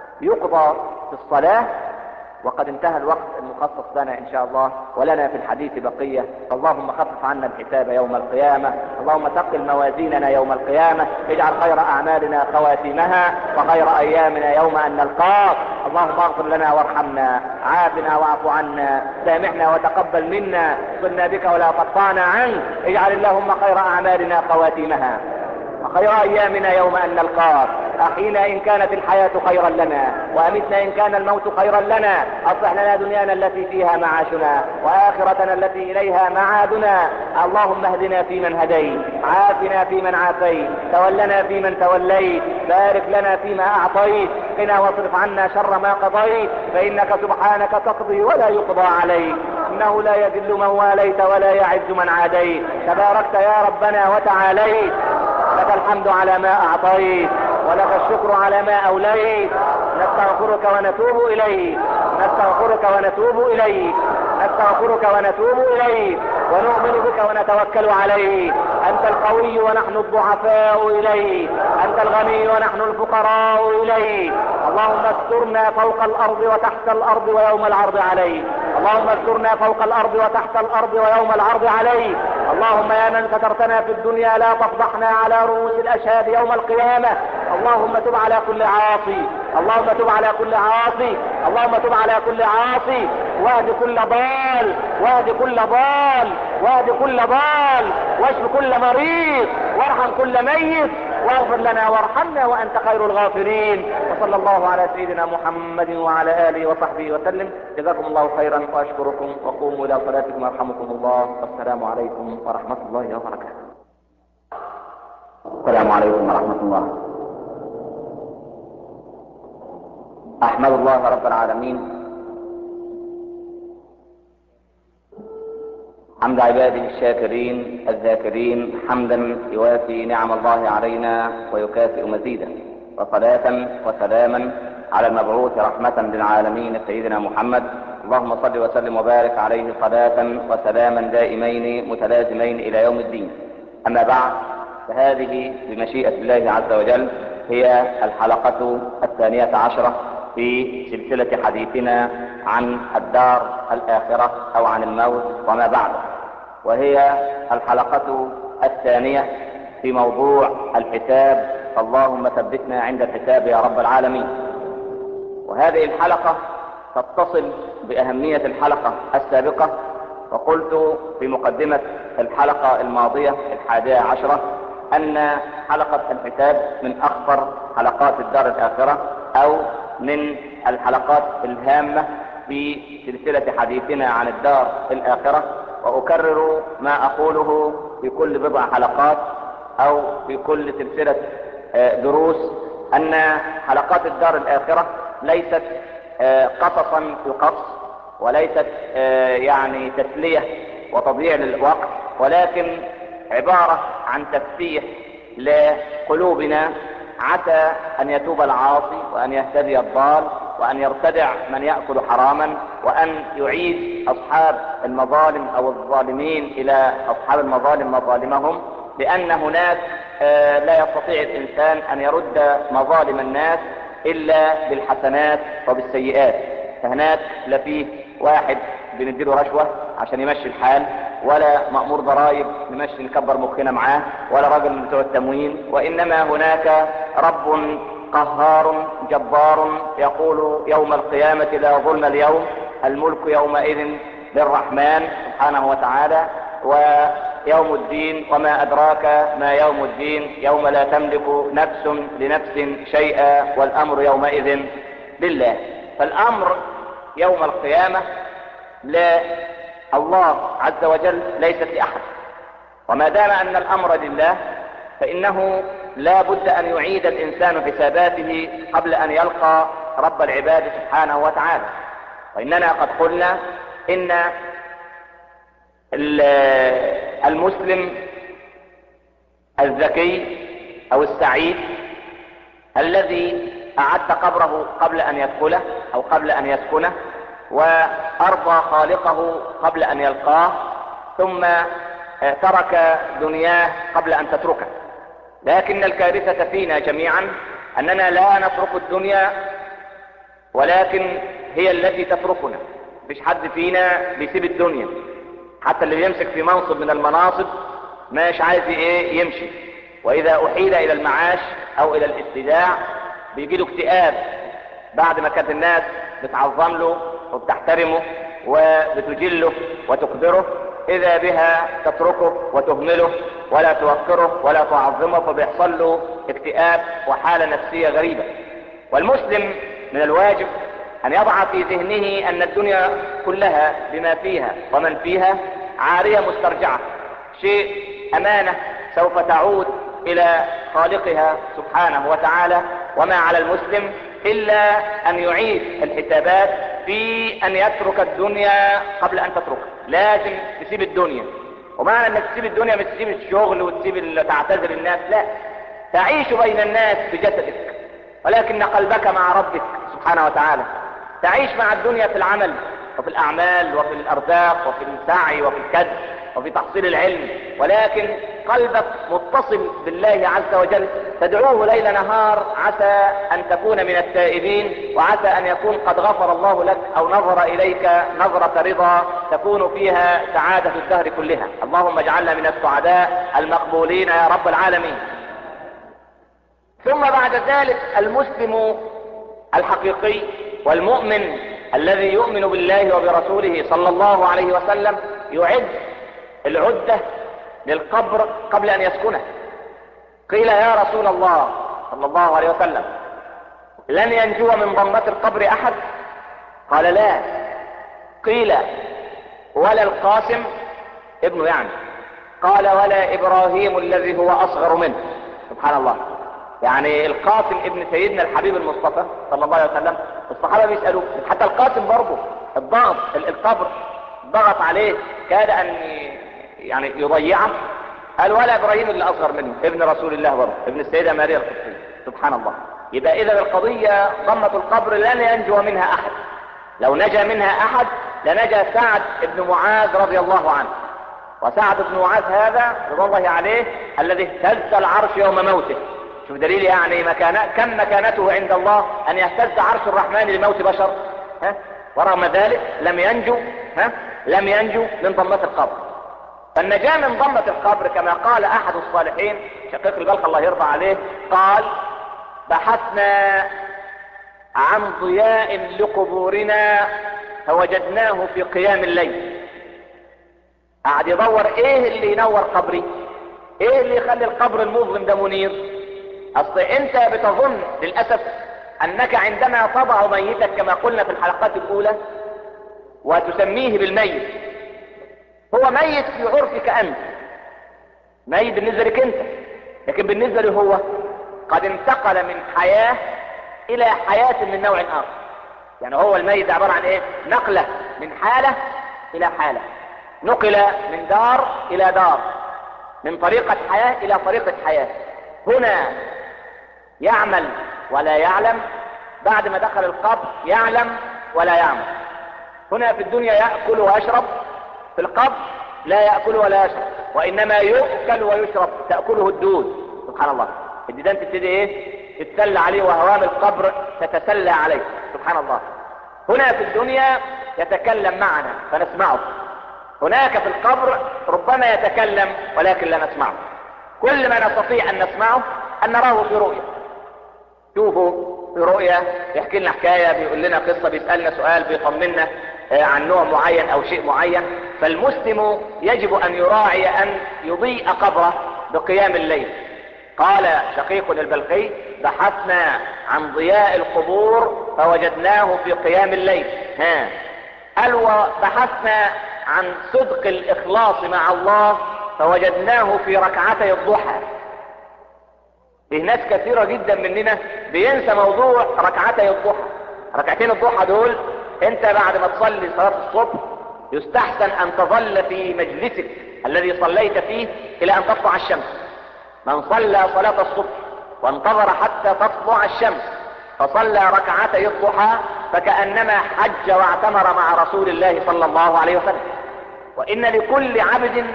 يقضى في الصلاه وقد انتهى الوقت المخصص لنا ان شاء الله ولنا في الحديث بقية اللهم خفف عنا الحساب يوم القيامة اللهم ثقل موازيننا يوم القيامة اجعل خير اعمالنا خواتيمها وخير ايامنا يوم ان نلقاك اللهم اغفر لنا وارحمنا عافنا واعف عنا سامحنا وتقبل منا صلنا بك ولا تقطعنا عنك اجعل اللهم خير اعمالنا خواتيمها وخير ايامنا يوم ان نلقاك احينا ان كانت الحياة خيرا لنا وامتنا ان كان الموت خيرا لنا اصلح لنا دنيانا التي فيها معاشنا واخرتنا التي اليها معادنا اللهم اهدنا فيمن هديت عافنا فيمن عافيت تولنا فيمن توليت بارك لنا فيما اعطيت قنا واصرف عنا شر ما قضيت فانك سبحانك تقضي ولا يقضى عليك انه لا يذل من واليت ولا يعز من عاديت تباركت يا ربنا وتعاليت لك الحمد على ما اعطيت ولك الشكر على ما اوليت نستغفرك ونتوب اليك نستغفرك ونتوب اليك نستغفرك ونتوب اليك ونؤمن بك ونتوكل عليك انت القوي ونحن الضعفاء اليك انت الغني ونحن الفقراء اليك اللهم استرنا فوق الارض وتحت الارض ويوم العرض عليك اللهم استرنا فوق الارض وتحت الارض ويوم العرض عليك اللهم يا من سترتنا في الدنيا لا تفضحنا على رؤوس الاشهاد يوم القيامة اللهم تب على كل عاصي اللهم تب على كل عاصي اللهم تب على كل عاصي واهد كل ضال واهد كل ضال واهد كل ضال واشف كل مريض وارحم كل ميت واغفر لنا وارحمنا وانت خير الغافرين وصلى الله على سيدنا محمد وعلى اله وصحبه وسلم جزاكم الله خيرا واشكركم وقوموا الى صلاتكم يرحمكم الله والسلام عليكم ورحمه الله وبركاته السلام عليكم ورحمه الله احمد الله رب العالمين حمد عباده الشاكرين الذاكرين حمدا يوافي نعم الله علينا ويكافئ مزيدا وصلاة وسلاما على المبعوث رحمة للعالمين سيدنا محمد اللهم صل وسلم وبارك عليه صلاة وسلاما دائمين متلازمين الى يوم الدين اما بعد فهذه بمشيئة الله عز وجل هي الحلقة الثانية عشرة في سلسلة حديثنا عن الدار الآخرة أو عن الموت وما بعده وهي الحلقة الثانية في موضوع الحساب اللهم ثبتنا عند الحساب يا رب العالمين وهذه الحلقة تتصل بأهمية الحلقة السابقة وقلت في مقدمة الحلقة الماضية الحادية عشرة أن حلقة الحساب من أخطر حلقات الدار الآخرة أو من الحلقات الهامة في سلسلة حديثنا عن الدار الآخرة وأكرر ما أقوله في كل بضع حلقات أو في كل سلسلة دروس أن حلقات الدار الآخرة ليست قصصا يقص وليست يعني تسلية وتضييع للوقت ولكن عبارة عن تفتيح لقلوبنا عسى ان يتوب العاصي وان يهتدي الضال وان يرتدع من يأكل حراما وان يعيد اصحاب المظالم او الظالمين الى اصحاب المظالم مظالمهم لان هناك لا يستطيع الانسان ان يرد مظالم الناس الا بالحسنات وبالسيئات فهناك لا فيه واحد بنديله رشوة عشان يمشي الحال ولا مأمور ضرائب نمشي نكبر مخنا معاه ولا راجل من بتوع التموين وإنما هناك رب قهار جبار يقول يوم القيامة لا ظلم اليوم الملك يومئذ للرحمن سبحانه وتعالى ويوم الدين وما أدراك ما يوم الدين يوم لا تملك نفس لنفس شيئا والأمر يومئذ لله فالأمر يوم القيامة لا الله عز وجل ليست لأحد وما دام أن الأمر لله فإنه لا بد أن يعيد الإنسان حساباته قبل أن يلقى رب العباد سبحانه وتعالى وإننا قد قلنا إن المسلم الذكي او السعيد الذي اعد قبره قبل ان يدخله او قبل ان يسكنه وارضى خالقه قبل ان يلقاه ثم ترك دنياه قبل ان تتركه لكن الكارثة فينا جميعا اننا لا نترك الدنيا ولكن هي التي تتركنا مفيش حد فينا بيسيب الدنيا حتى اللي بيمسك في منصب من المناصب مش عايز ايه يمشي واذا احيل الى المعاش او الى الاستداع بيجي له اكتئاب بعد ما كانت الناس بتعظم له وبتحترمه وبتجله وتقدره اذا بها تتركه وتهمله ولا توقره ولا تعظمه فبيحصل له اكتئاب وحالة نفسية غريبة والمسلم من الواجب ان يضع في ذهنه ان الدنيا كلها بما فيها ومن فيها عارية مسترجعة شيء امانة سوف تعود الى خالقها سبحانه وتعالى وما على المسلم الا ان يعيد الحسابات في ان يترك الدنيا قبل ان تتركها لازم تسيب الدنيا ومعنى انك تسيب الدنيا مش تسيب الشغل وتسيب تعتذر الناس لا تعيش بين الناس بجسدك ولكن قلبك مع ربك سبحانه وتعالى تعيش مع الدنيا في العمل وفي الاعمال وفي الارزاق وفي السعي وفي الكد وفي تحصيل العلم ولكن قلبك متصل بالله عز وجل تدعوه ليل نهار عسى ان تكون من التائبين وعسى ان يكون قد غفر الله لك او نظر اليك نظرة رضا تكون فيها سعادة الدهر كلها اللهم اجعلنا من السعداء المقبولين يا رب العالمين ثم بعد ذلك المسلم الحقيقي والمؤمن الذي يؤمن بالله وبرسوله صلى الله عليه وسلم يعد العدة للقبر قبل ان يسكنه قيل يا رسول الله صلى الله عليه وسلم لن ينجو من ضمة القبر احد قال لا قيل ولا القاسم ابنه يعني قال ولا ابراهيم الذي هو اصغر منه سبحان الله يعني القاسم ابن سيدنا الحبيب المصطفى صلى الله عليه وسلم الصحابة بيسألوه حتى القاسم برضه الضغط القبر ضغط عليه كاد ان يعني يضيعه قال ولا ابراهيم اللي اصغر منه ابن رسول الله برضه ابن السيدة ماريا القبطية سبحان الله يبقى اذا القضية ضمة القبر لن ينجو منها احد لو نجا منها احد لنجا سعد بن معاذ رضي الله عنه وسعد بن معاذ هذا رضي الله عليه الذي اهتز العرش يوم موته شوف دليل يعني مكانة كم مكانته عند الله ان يهتز عرش الرحمن لموت بشر ها ورغم ذلك لم ينجو ها لم ينجو من ضمة القبر فالنجاة من ضمة القبر كما قال احد الصالحين شقيق البلخ الله يرضى عليه قال بحثنا عن ضياء لقبورنا فوجدناه في قيام الليل قعد يدور ايه اللي ينور قبري ايه اللي يخلي القبر المظلم ده منير اصل انت بتظن للأسف انك عندما تضع ميتك كما قلنا في الحلقات الاولى وتسميه بالميت هو ميت في عرفك انت ميت بالنسبة لك انت لكن بالنسبة له هو قد انتقل من حياة الى حياة من نوع اخر يعني هو الميت عبارة عن ايه نقلة من حالة الى حالة نقل من دار الى دار من طريقة حياة الى طريقة حياة هنا يعمل ولا يعلم بعد ما دخل القبر يعلم ولا يعمل هنا في الدنيا يأكل ويشرب في القبر لا يأكل ولا يشرب وإنما يؤكل ويشرب تأكله الدود سبحان الله الديدان تبتدي ايه تتسلى عليه وهوام القبر تتسلى عليه سبحان الله هنا في الدنيا يتكلم معنا فنسمعه هناك في القبر ربما يتكلم ولكن لا نسمعه كل ما نستطيع ان نسمعه ان نراه في رؤية شوفوا في رؤية يحكي لنا حكاية بيقول لنا قصة بيسألنا سؤال بيطمنا عن نوع معين او شيء معين فالمسلم يجب ان يراعي ان يضيء قبره بقيام الليل قال شقيق البلقي بحثنا عن ضياء القبور فوجدناه في قيام الليل ها قال وبحثنا عن صدق الاخلاص مع الله فوجدناه في ركعتي الضحى في ناس كثيرة جدا مننا بينسى موضوع ركعتي الضحى ركعتين الضحى دول انت بعد ما تصلي صلاة الصبح يستحسن ان تظل في مجلسك الذي صليت فيه الى ان تطلع الشمس من صلى صلاة الصبح وانتظر حتى تطلع الشمس فصلى ركعتي الضحى فكأنما حج واعتمر مع رسول الله صلى الله عليه وسلم وإن لكل عبد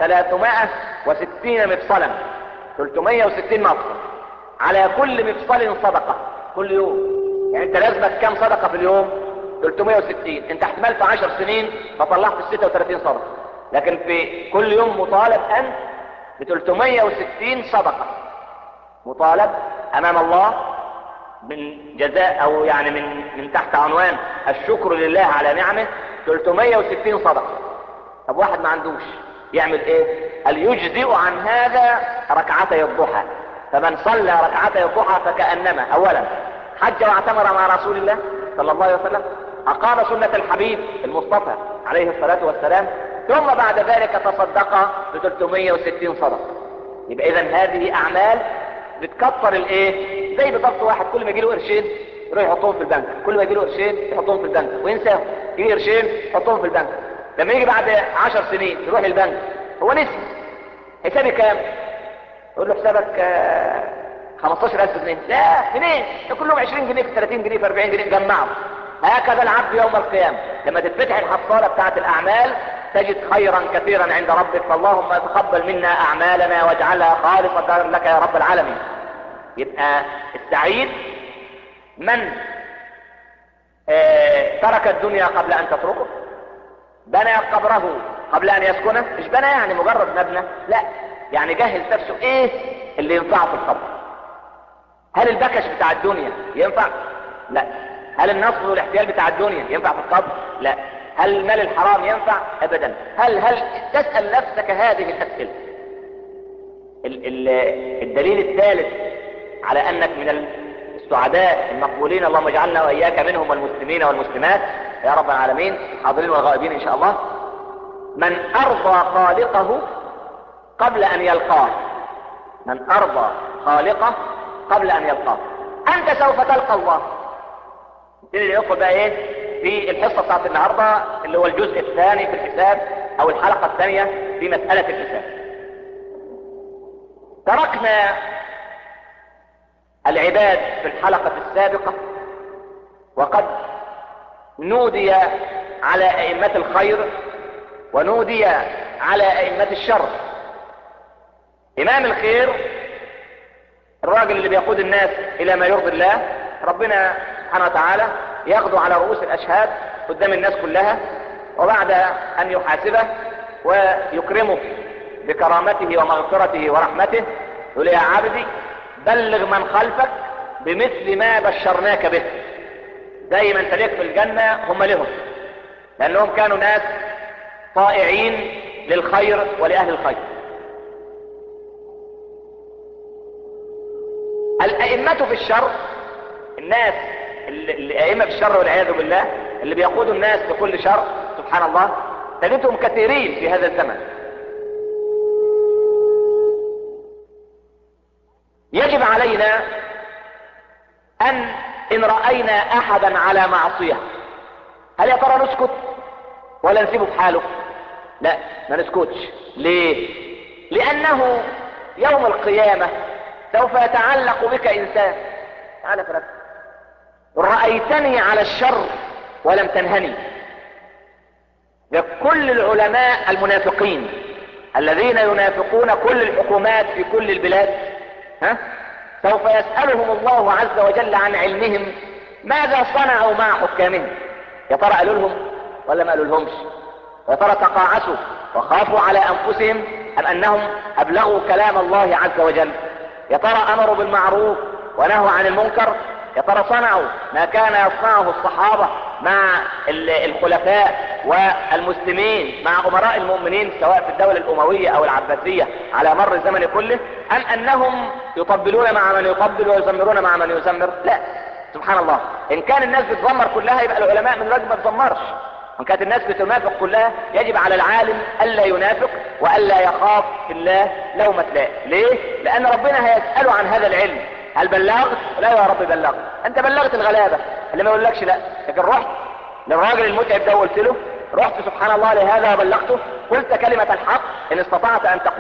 360 مفصلا 360 مفصل على كل مفصل صدقة كل يوم يعني انت لازمك كم صدقة في اليوم 360 انت احتمال في 10 سنين فطلعت 36 صدقة لكن في كل يوم مطالب انت ب 360 صدقة مطالب امام الله من جزاء او يعني من من تحت عنوان الشكر لله على نعمه 360 صدقة طب واحد ما عندوش يعمل ايه قال يجزئ عن هذا ركعتي الضحى فمن صلى ركعتي الضحى فكأنما اولا حج واعتمر مع رسول الله صلى الله عليه وسلم اقام سنة الحبيب المصطفى عليه الصلاة والسلام ثم بعد ذلك تصدق ب 360 صدقة يبقى اذا هذه اعمال بتكفر الايه زي بالضبط واحد كل ما يجي له قرشين يروح يحطهم في البنك كل ما يجي له قرشين يحطهم في البنك وينساهم يجي قرشين يحطهم في البنك لما يجي بعد 10 سنين يروح البنك هو نسي حسابي كام يقول له حسابك آه 15000 جنيه لا منين ده كلهم 20 جنيه في 30 جنيه في 40 جنيه جمعهم هكذا العبد يوم القيامة لما تتفتح الحصالة بتاعت الأعمال تجد خيرا كثيرا عند ربك فاللهم تقبل منا أعمالنا واجعلها خالصة لك يا رب العالمين يبقى السعيد من اه ترك الدنيا قبل أن تتركه بنى قبره قبل أن يسكنه مش بنى يعني مجرد مبنى لا يعني جهز نفسه ايه اللي ينفعه في القبر هل البكش بتاع الدنيا ينفع لا هل النصب والاحتيال بتاع الدنيا ينفع في القبر لا هل المال الحرام ينفع ابدا هل هل تسأل نفسك هذه الاسئلة ال ال الدليل الثالث على انك من السعداء المقبولين اللهم اجعلنا واياك منهم والمسلمين والمسلمات يا رب العالمين الحاضرين والغائبين ان شاء الله من ارضى خالقه قبل ان يلقاه من ارضى خالقه قبل ان يلقاه انت سوف تلقى الله اللي يدخل بقى ايه في الحصة بتاعت النهاردة اللي هو الجزء الثاني في الحساب او الحلقة الثانية في مسألة الحساب تركنا العباد في الحلقة السابقة وقد نودي على ائمة الخير ونودي على ائمة الشر امام الخير الراجل اللي بيقود الناس الى ما يرضي الله ربنا سبحانه وتعالى ياخده على رؤوس الاشهاد قدام الناس كلها وبعد ان يحاسبه ويكرمه بكرامته ومغفرته ورحمته يقول يا عبدي بلغ من خلفك بمثل ما بشرناك به زي ما انت ليك في الجنة هم لهم لانهم كانوا ناس طائعين للخير ولأهل الخير الأئمة في الشر الناس الأئمة في الشر والعياذ بالله اللي بيقودوا الناس لكل شر سبحان الله تجدهم كثيرين في هذا الزمن يجب علينا أن إن رأينا أحدا على معصية هل يا ترى نسكت ولا نسيبه في حاله لا ما نسكتش ليه لأنه يوم القيامة سوف يتعلق بك إنسان تعالى فرد رأيتني على الشر ولم تنهني كل العلماء المنافقين الذين ينافقون كل الحكومات في كل البلاد ها سوف يسألهم الله عز وجل عن علمهم ماذا صنعوا مع حكامهم يا ترى قالوا لهم ولا ما قالوا لهمش يا ترى تقاعسوا وخافوا على انفسهم ام انهم ابلغوا كلام الله عز وجل يا ترى امروا بالمعروف ونهوا عن المنكر يا ترى صنعوا ما كان يصنعه الصحابة مع الخلفاء والمسلمين مع امراء المؤمنين سواء في الدولة الاموية او العباسية على مر الزمن كله ام انهم يطبلون مع من يطبل ويزمرون مع من يزمر لا سبحان الله ان كان الناس بتزمر كلها يبقى العلماء من الواجب ما تزمرش وان كانت الناس بتنافق كلها يجب على العالم الا ينافق والا يخاف في الله لومة لائم ليه لان ربنا هيسأله عن هذا العلم هل بلغت لا يا رب بلغت انت بلغت الغلابة اللي ما يقولكش لا لكن رحت للراجل المتعب ده وقلت له رحت سبحان الله لهذا وبلغته قلت كلمة الحق ان استطعت ان تقول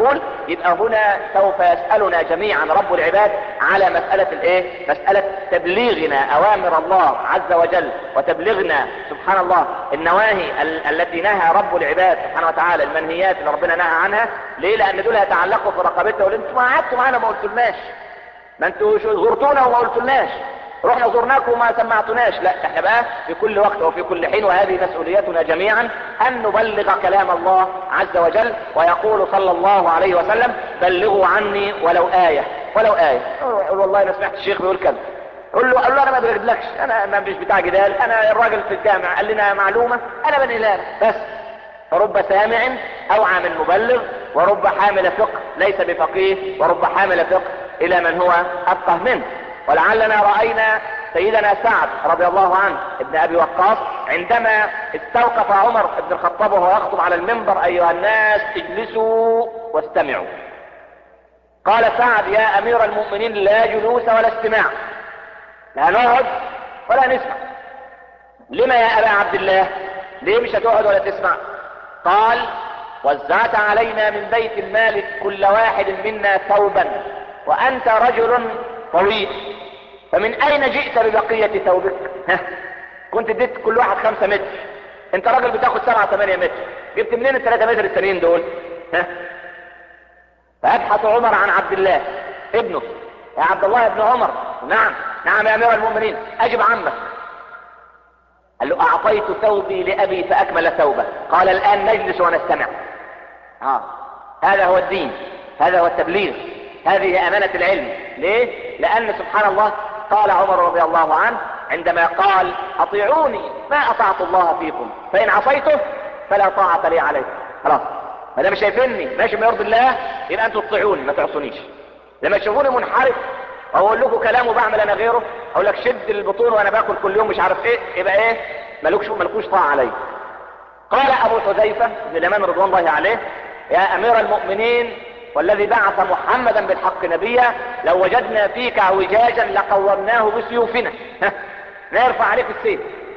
يبقى هنا سوف يسألنا جميعا رب العباد على مسألة الايه مسألة تبليغنا اوامر الله عز وجل وتبليغنا سبحان الله النواهي ال التي نهى رب العباد سبحانه وتعالى المنهيات اللي ربنا نهى عنها ليه لان دول يتعلقوا في رقبتنا وانتم ما قعدتوا معانا ما قلتولناش ما انتوا زرتونا وما قلتولناش رحنا زرناكم وما سمعتناش لا احنا بقى في كل وقت وفي كل حين وهذه مسؤوليتنا جميعا ان نبلغ كلام الله عز وجل ويقول صلى الله عليه وسلم بلغوا عني ولو آية ولو آية يقول والله انا سمعت الشيخ بيقول كذا قول له قول له انا ما بجيبلكش انا ما مش بتاع جدال انا الراجل في الجامع قال لنا معلومة انا بنقلها بس فرب سامع اوعى من مبلغ ورب حامل فقه ليس بفقيه ورب حامل فقه الى من هو افقه منه ولعلنا رأينا سيدنا سعد رضي الله عنه ابن ابي وقاص عندما استوقف عمر بن الخطاب وهو يخطب على المنبر ايها الناس اجلسوا واستمعوا قال سعد يا امير المؤمنين لا جلوس ولا استماع لا نقعد ولا نسمع لما يا ابا عبد الله ليه مش هتقعد ولا تسمع قال وزعت علينا من بيت المال كل واحد منا ثوبا وانت رجل طويل فمن اين جئت ببقية ثوبك ها كنت اديت كل واحد خمسة متر انت راجل بتاخد سبعة ثمانية متر جبت منين الثلاثة متر التانيين دول ها فابحث عمر عن عبد الله ابنه يا عبد الله ابن عمر نعم نعم يا امير المؤمنين اجب عمك قال له اعطيت ثوبي لابي فاكمل ثوبه قال الان نجلس ونستمع اه هذا هو الدين هذا هو التبليغ هذه امانة العلم ليه لان سبحان الله قال عمر رضي الله عنه عندما قال اطيعوني ما اطعت الله فيكم فان عصيته فلا طاعة لي عليكم خلاص ما دام شايفيني ماشي ما يرضي الله يبقى انتوا تطيعوني ما تعصونيش لما تشوفوني منحرف او اقول لكم كلام وبعمل انا غيره اقول لك شد البطون وانا باكل كل يوم مش عارف ايه يبقى ايه ملوكش ملكوش طاعة علي قال ابو حذيفة بن اليمان رضوان الله عليه يا امير المؤمنين والذي بعث محمدا بالحق نبيا لو وجدنا فيك اعوجاجا لقومناه بسيوفنا نرفع عليك السيف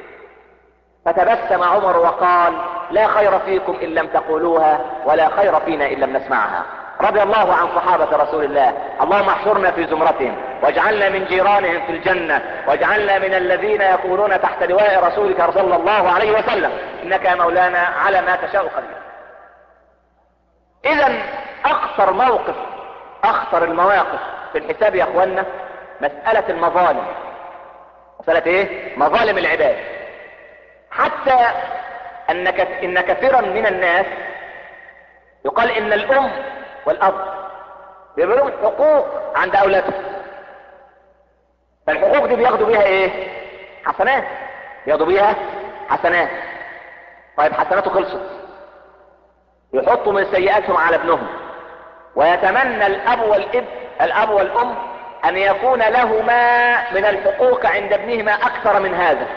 فتبسم عمر وقال لا خير فيكم ان لم تقولوها ولا خير فينا ان لم نسمعها رضي الله عن صحابة رسول الله اللهم احشرنا في زمرتهم واجعلنا من جيرانهم في الجنة واجعلنا من الذين يكونون تحت لواء رسولك صلى الله عليه وسلم انك يا مولانا على ما تشاء قدير اذا اخطر موقف اخطر المواقف في الحساب يا اخوانا مسألة المظالم مسألة ايه مظالم العباد حتى ان ان كثيرا من الناس يقال ان الام والاب بيبقى لهم حقوق عند اولادهم فالحقوق دي بياخدوا بيها ايه حسنات بياخدوا بيها حسنات طيب حسناته خلصت يحطوا من سيئاتهم على ابنهم ويتمنى الاب والاب الاب والام ان يكون لهما من الحقوق عند ابنهما اكثر من هذا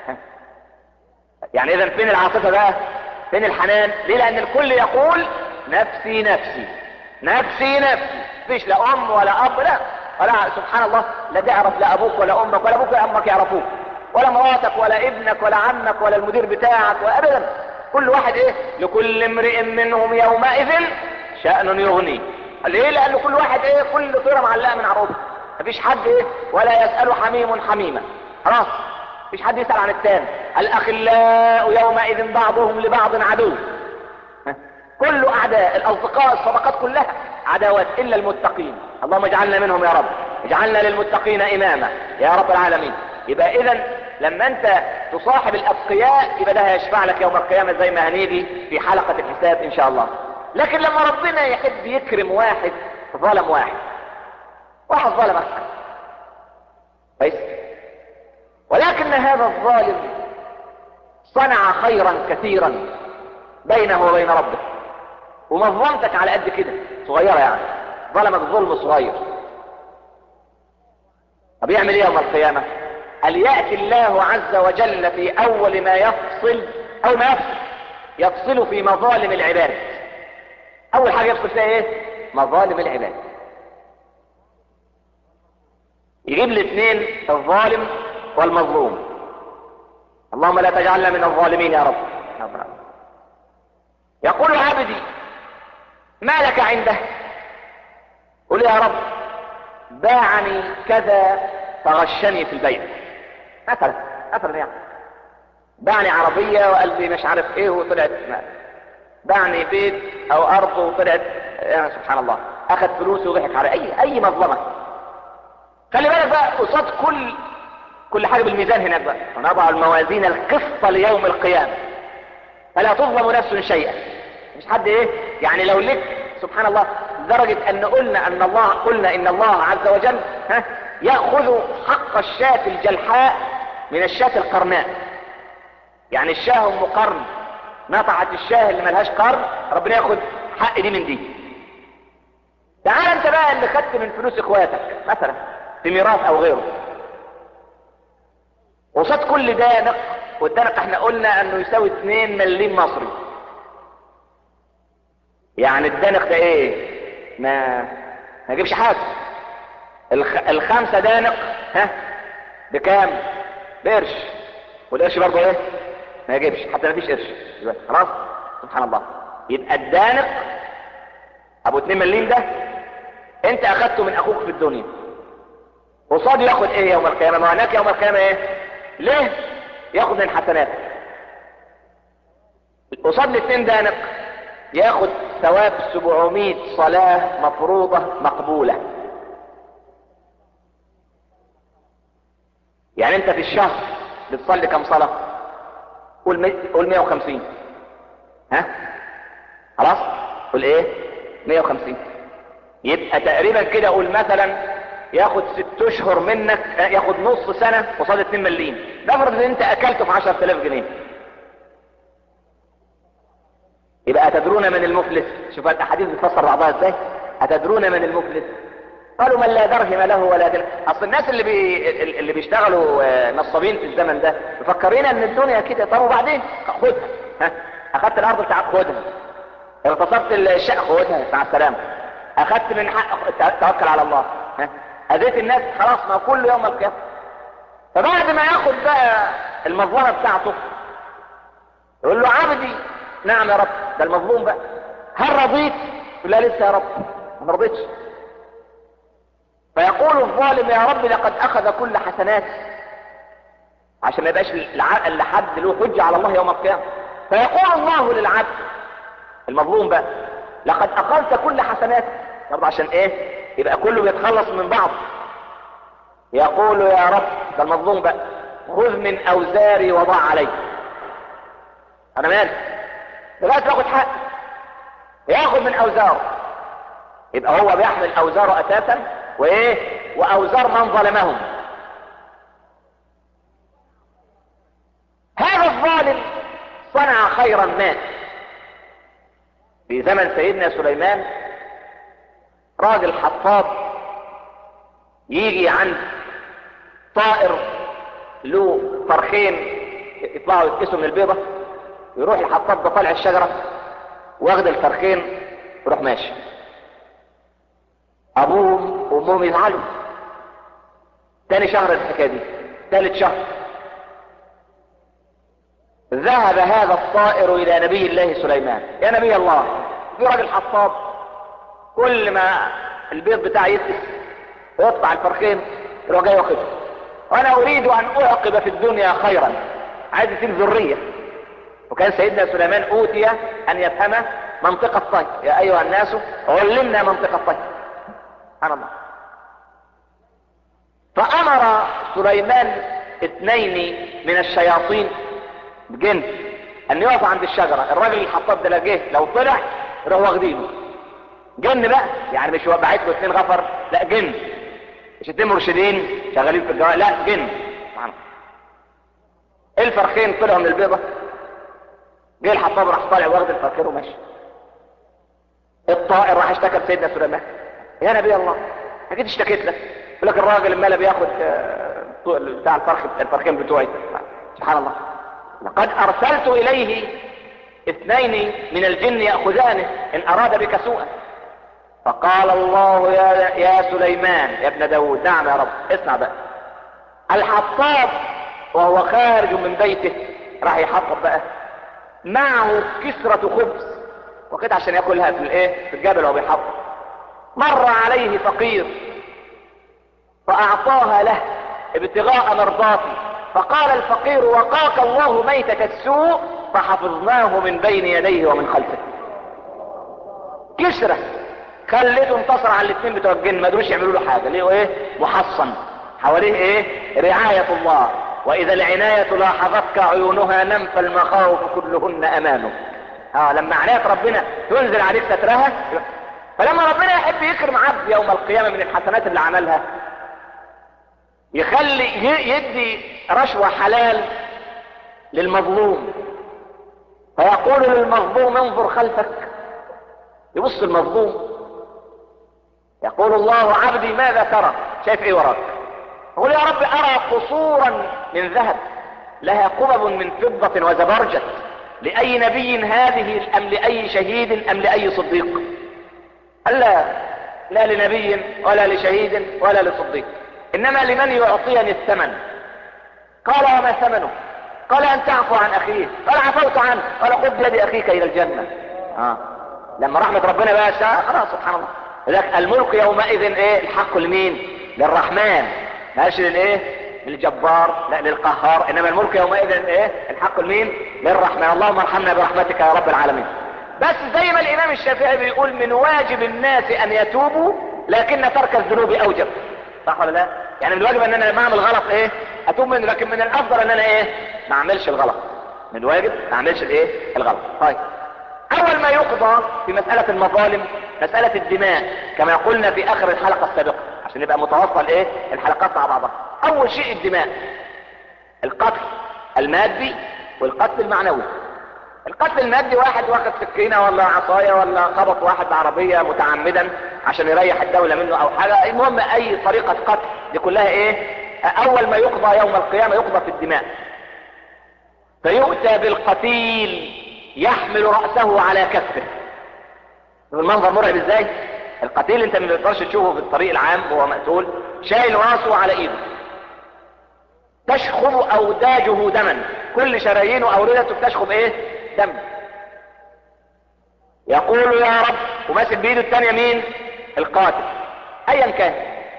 يعني اذا فين العاطفة بقى فين الحنان ليه لان الكل يقول نفسي نفسي نفسي نفسي مفيش لا ام ولا اب لا ولا سبحان الله لا تعرف لا ابوك ولا امك ولا ابوك ولا امك يعرفوك ولا مراتك ولا ابنك ولا عمك ولا المدير بتاعك وابدا كل واحد ايه لكل امرئ منهم يومئذ شأن يغني ليه لان كل واحد ايه كل طيرة معلقة من عروضه مفيش حد ايه ولا يسأل حميم حميمة خلاص مفيش حد يسأل عن التاني الاخلاء يومئذ بعضهم لبعض عدو كل اعداء الاصدقاء الصداقات كلها عداوات الا المتقين اللهم اجعلنا منهم يا رب اجعلنا للمتقين اماما يا رب العالمين يبقى اذا لما انت تصاحب الاتقياء يبقى ده هيشفع لك يوم القيامة زي ما هنيجي في حلقة الحساب ان شاء الله لكن لما ربنا يحب يكرم واحد ظلم واحد واحد ظلمك كويس ولكن هذا الظالم صنع خيرا كثيرا بينه وبين ربه ومظلمتك على قد كده صغيرة يعني ظلمك ظلم صغير طب يعمل ايه يوم القيامة قال يأتي الله عز وجل في اول ما يفصل او ما يفصل يفصل في مظالم العباد اول حاجة يفصل فيها ايه مظالم العباد يجيب الاثنين الظالم والمظلوم اللهم لا تجعلنا من الظالمين يا رب يقول عبدي ما لك عنده قول يا رب باعني كذا فغشني في البيع مثلا مثلا يعني باعني عربية وقال لي مش عارف ايه وطلعت ما. باعني بيت او ارض وطلعت يعني سبحان الله اخذ فلوس وضحك على اي اي مظلمة خلي بالك بقى قصاد كل كل حاجة بالميزان هناك بقى ونضع الموازين القسط ليوم القيامة فلا تظلم نفس شيئا مش حد ايه يعني لو لك سبحان الله لدرجة ان قلنا ان الله قلنا ان الله عز وجل ها يأخذ حق الشاة الجلحاء من الشاة القرناء يعني الشاه ام قرن نطعت الشاه اللي ملهاش قرن ربنا ياخد حق دي من دي تعال انت بقى اللي خدت من فلوس اخواتك مثلا في ميراث او غيره وصاد كل دانق والدانق احنا قلنا انه يساوي 2 مليم مصري يعني الدانق ده ايه ما ما يجيبش حاجه الخ... الخمسه دانق ها بكام بقرش والقرش برضه ايه ما يجيبش حتى ما فيش قرش دلوقتي خلاص سبحان الله يبقى الدانق ابو 2 مليم ده انت اخدته من اخوك في الدنيا قصاد ياخد ايه يوم القيامه ما هناك يوم القيامه ايه ليه ياخد من حسناتك قصاد الاثنين دانق ياخد ثواب 700 صلاة مفروضة مقبولة يعني انت في الشهر بتصلي كم صلاة قول مي... قول 150 ها خلاص قول ايه 150 يبقى تقريبا كده قول مثلا ياخد ست اشهر منك ياخد نص سنة قصاد 2 مليم نفرض ان انت اكلته في 10000 جنيه يبقى اتدرون من المفلس شوف الاحاديث بتفسر بعضها ازاي اتدرون من المفلس قالوا من لا درهم له ولا درهم اصل الناس اللي بي... اللي بيشتغلوا نصابين في الزمن ده مفكرين ان الدنيا كده طب وبعدين خدها ها اخدت الارض بتاعك خدها اغتصبت الشقه خدها مع السلامه اخدت من حق توكل على الله ها اذيت الناس خلاص ما كل يوم القيامه فبعد ما ياخد بقى المظلمه بتاعته يقول له عبدي نعم يا رب ده المظلوم بقى هل رضيت يقول لا لسه يا رب ما رضيتش فيقول الظالم يا رب لقد اخذ كل حسنات عشان ما يبقاش لحد له حجه على الله يوم القيامه فيقول الله للعبد المظلوم بقى لقد اخذت كل حسنات برضه عشان ايه يبقى كله بيتخلص من بعض يقول يا رب ده المظلوم بقى خذ من اوزاري وضع علي انا مالي دلوقتي باخد حق ياخد من اوزاره يبقى هو بيحمل اوزاره اساسا وايه واوزار من ظلمهم هذا الظالم صنع خيرا ما في زمن سيدنا سليمان راجل حطاب يجي عند طائر له فرخين يطلعوا يتكسوا من البيضة يروح الحطاب ده طالع الشجرة واخد الفرخين يروح ماشي ابوهم وامهم يزعلوا تاني شهر الحكايه دي ثالث شهر ذهب هذا الطائر الى نبي الله سليمان يا نبي الله في راجل حطاب كل ما البيض بتاعي يتس ويطلع الفرخين يروح جاي واخده وانا اريد ان اعقب في الدنيا خيرا عايز يسيب ذريه وكان سيدنا سليمان اوتي ان يفهم منطق الطير يا ايها الناس علمنا منطق الطير سبحان الله فامر سليمان اثنين من الشياطين بجن ان يقف عند الشجره الراجل الحطاب ده جه لو طلع يروح واخدينه جن بقى يعني مش هو بعت له اثنين غفر لا جن مش اتنين مرشدين شغالين في الجوال لا جن سبحان الله الفرخين طلعوا من البيضه جه الحطاب راح طالع واخد الفرخين وماشي الطائر راح اشتكى لسيدنا سليمان يا نبي الله اكيد اشتكيت لك يقول لك الراجل المال بياخد بتاع الفرخ الفرخين بتوعي سبحان الله لقد ارسلت اليه اثنين من الجن ياخذانه ان اراد بك سوءا فقال الله يا, يا سليمان يا ابن داود نعم يا رب اسمع بقى الحطاب وهو خارج من بيته راح يحطب بقى معه كسرة خبز وكده عشان ياكلها في الايه في الجبل وهو بيحطب مر عليه فقير فاعطاها له ابتغاء مرضاتي فقال الفقير وقاك الله ميتة السوء فحفظناه من بين يديه ومن خلفه كسرة خليته انتصر على الاثنين بتوع الجن ما قدروش يعملوا له حاجه ليه ايه محصن حواليه ايه رعايه الله واذا العنايه لاحظتك عيونها نم فالمخاوف كلهن امامك اه لما عنايه ربنا تنزل عليك سترها فلما ربنا يحب يكرم عبد يوم القيامه من الحسنات اللي عملها يخلي يدي رشوه حلال للمظلوم فيقول للمظلوم انظر خلفك يبص المظلوم يقول الله عبدي ماذا ترى شايف ايه وراك يقول يا رب ارى قصورا من ذهب لها قبب من فضة وزبرجة لأي نبي هذه أم لأي شهيد أم لأي صديق قال لا لا لنبي ولا لشهيد ولا لصديق إنما لمن يعطيني الثمن قال وما ثمنه قال أن تعفو عن أخيه قال عفوت عنه قال خذ بيد أخيك إلى الجنة آه. لما رحمة ربنا بقى شاء خلاص سبحان الله لذلك الملك يومئذ ايه الحق لمين للرحمن ماشي للايه للجبار لا للقهار انما الملك يومئذ ايه الحق لمين للرحمن اللهم ارحمنا برحمتك يا رب العالمين بس زي ما الامام الشافعي بيقول من واجب الناس ان يتوبوا لكن ترك الذنوب اوجب صح ولا لا يعني من الواجب ان انا لما اعمل غلط ايه اتوب منه لكن من الافضل ان انا ايه ما اعملش الغلط من الواجب ما اعملش الايه الغلط طيب اول ما يقضى في مسألة المظالم مسألة الدماء كما قلنا في اخر الحلقة السابقة عشان يبقى متوصل ايه الحلقات مع بعضها اول شيء الدماء القتل المادي والقتل المعنوي القتل المادي واحد واخد سكينة ولا عصاية ولا خبط واحد بعربية متعمدا عشان يريح الدولة منه او حاجة المهم اي طريقة قتل دي كلها ايه اول ما يقضى يوم القيامة يقضى في الدماء فيؤتى بالقتيل يحمل رأسه على كفه المنظر مرعب ازاي القتيل انت ما بتقدرش تشوفه في الطريق العام وهو مقتول شايل راسه على ايده تشخب اوداجه دما كل شرايينه اوردته بتشخب ايه دم يقول يا رب وماسك بايده الثانيه مين القاتل ايا كان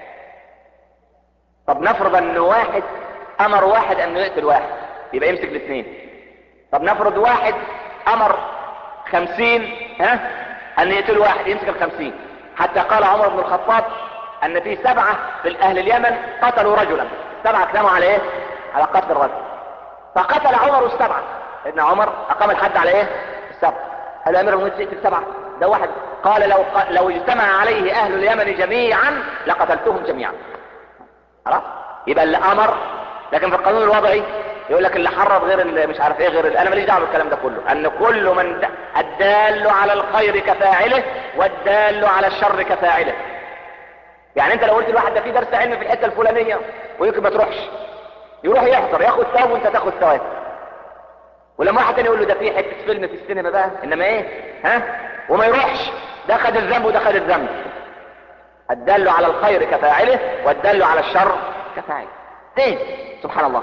طب نفرض ان واحد امر واحد انه يقتل واحد يبقى يمسك الاثنين طب نفرض واحد امر خمسين ها ان يقتل واحد يمسك الخمسين حتى قال عمر بن الخطاب ان في سبعة في اهل اليمن قتلوا رجلا سبعة كلاموا على ايه على قتل الرجل فقتل عمر السبعة ابن عمر اقام الحد على ايه السبعة هل امير المؤمنين يقتل سبعة ده واحد قال لو لو اجتمع عليه اهل اليمن جميعا لقتلتهم جميعا خلاص يبقى اللي امر لكن في القانون الوضعي يقول لك اللي حرض غير اللي مش عارف ايه غير اللي انا ماليش دعوه بالكلام ده كله ان كل من الدال على الخير كفاعله والدال على الشر كفاعله يعني انت لو قلت لواحد ده في درس علم في الحته الفلانيه ويمكن ما تروحش يروح يحضر ياخد ثواب وانت تاخد ثواب ولما واحد تاني يقول له ده في حته فيلم في السينما بقى انما ايه ها وما يروحش ده خد الذنب وده خد الذنب الدال على الخير كفاعله والدال على الشر كفاعله ايه سبحان الله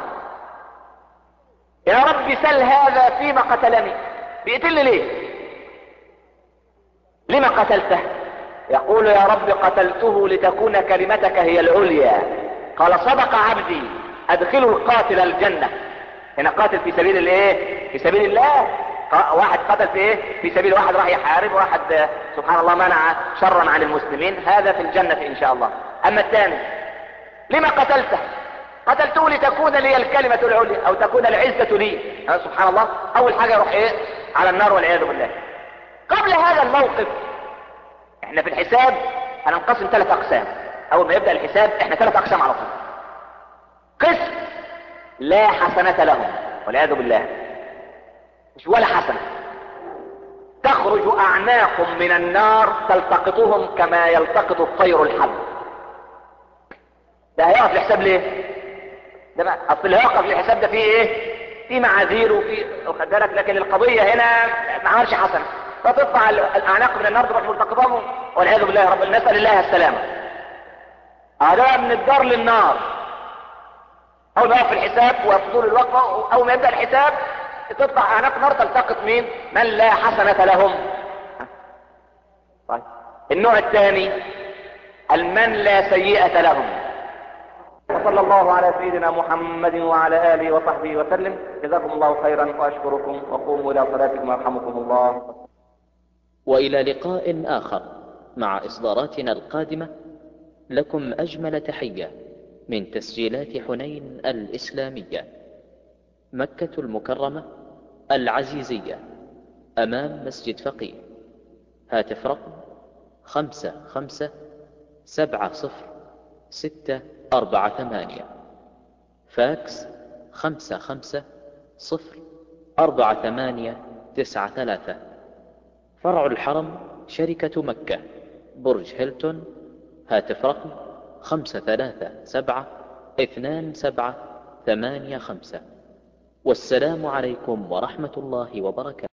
يا رب سل هذا فيما قتلني بيقتلني ليه لما قتلته يقول يا رب قتلته لتكون كلمتك هي العليا قال صدق عبدي ادخلوا القاتل الجنة هنا قاتل في سبيل الايه في سبيل الله واحد قتل في ايه في سبيل واحد راح يحارب واحد سبحان الله منع شرا عن المسلمين هذا في الجنة ان شاء الله اما الثاني لما قتلته قتلته لتكون لي الكلمة العليا او تكون العزة لي ها سبحان الله اول حاجة يروح ايه على النار والعياذ بالله قبل هذا الموقف احنا في الحساب هننقسم ثلاث اقسام اول ما يبدأ الحساب احنا ثلاث اقسام على طول قسم لا حسنة لهم والعياذ بالله مش ولا حسنة تخرج اعناق من النار تلتقطهم كما يلتقط الطير الحب ده هيقف الحساب ليه ده ما اصل اللي هيوقف الحساب ده فيه ايه في معاذير وفي واخد بالك لكن القضيه هنا ما عملش حسنه فتطلع الاعناق من النار تروح ملتقطهم والعياذ بالله يا رب نسال الله السلامه هذا من الدار للنار اول ما يقف الحساب وفضول الوقفه اول ما يبدا الحساب تطلع اعناق نار تلتقط مين من لا حسنه لهم طيب النوع الثاني المن لا سيئة لهم وصلى الله على سيدنا محمد وعلى آله وصحبه وسلم جزاكم الله خيرا وأشكركم وقوموا إلى صلاتكم يرحمكم الله وإلى لقاء آخر مع إصداراتنا القادمة لكم أجمل تحية من تسجيلات حنين الإسلامية مكة المكرمة العزيزية أمام مسجد فقيه هاتف رقم خمسة خمسة سبعة صفر ستة أربعة ثمانية فاكس خمسة خمسة صفر أربعة ثمانية تسعة ثلاثة فرع الحرم شركة مكة برج هيلتون هاتف رقم خمسة ثلاثة سبعة اثنان سبعة ثمانية خمسة والسلام عليكم ورحمة الله وبركاته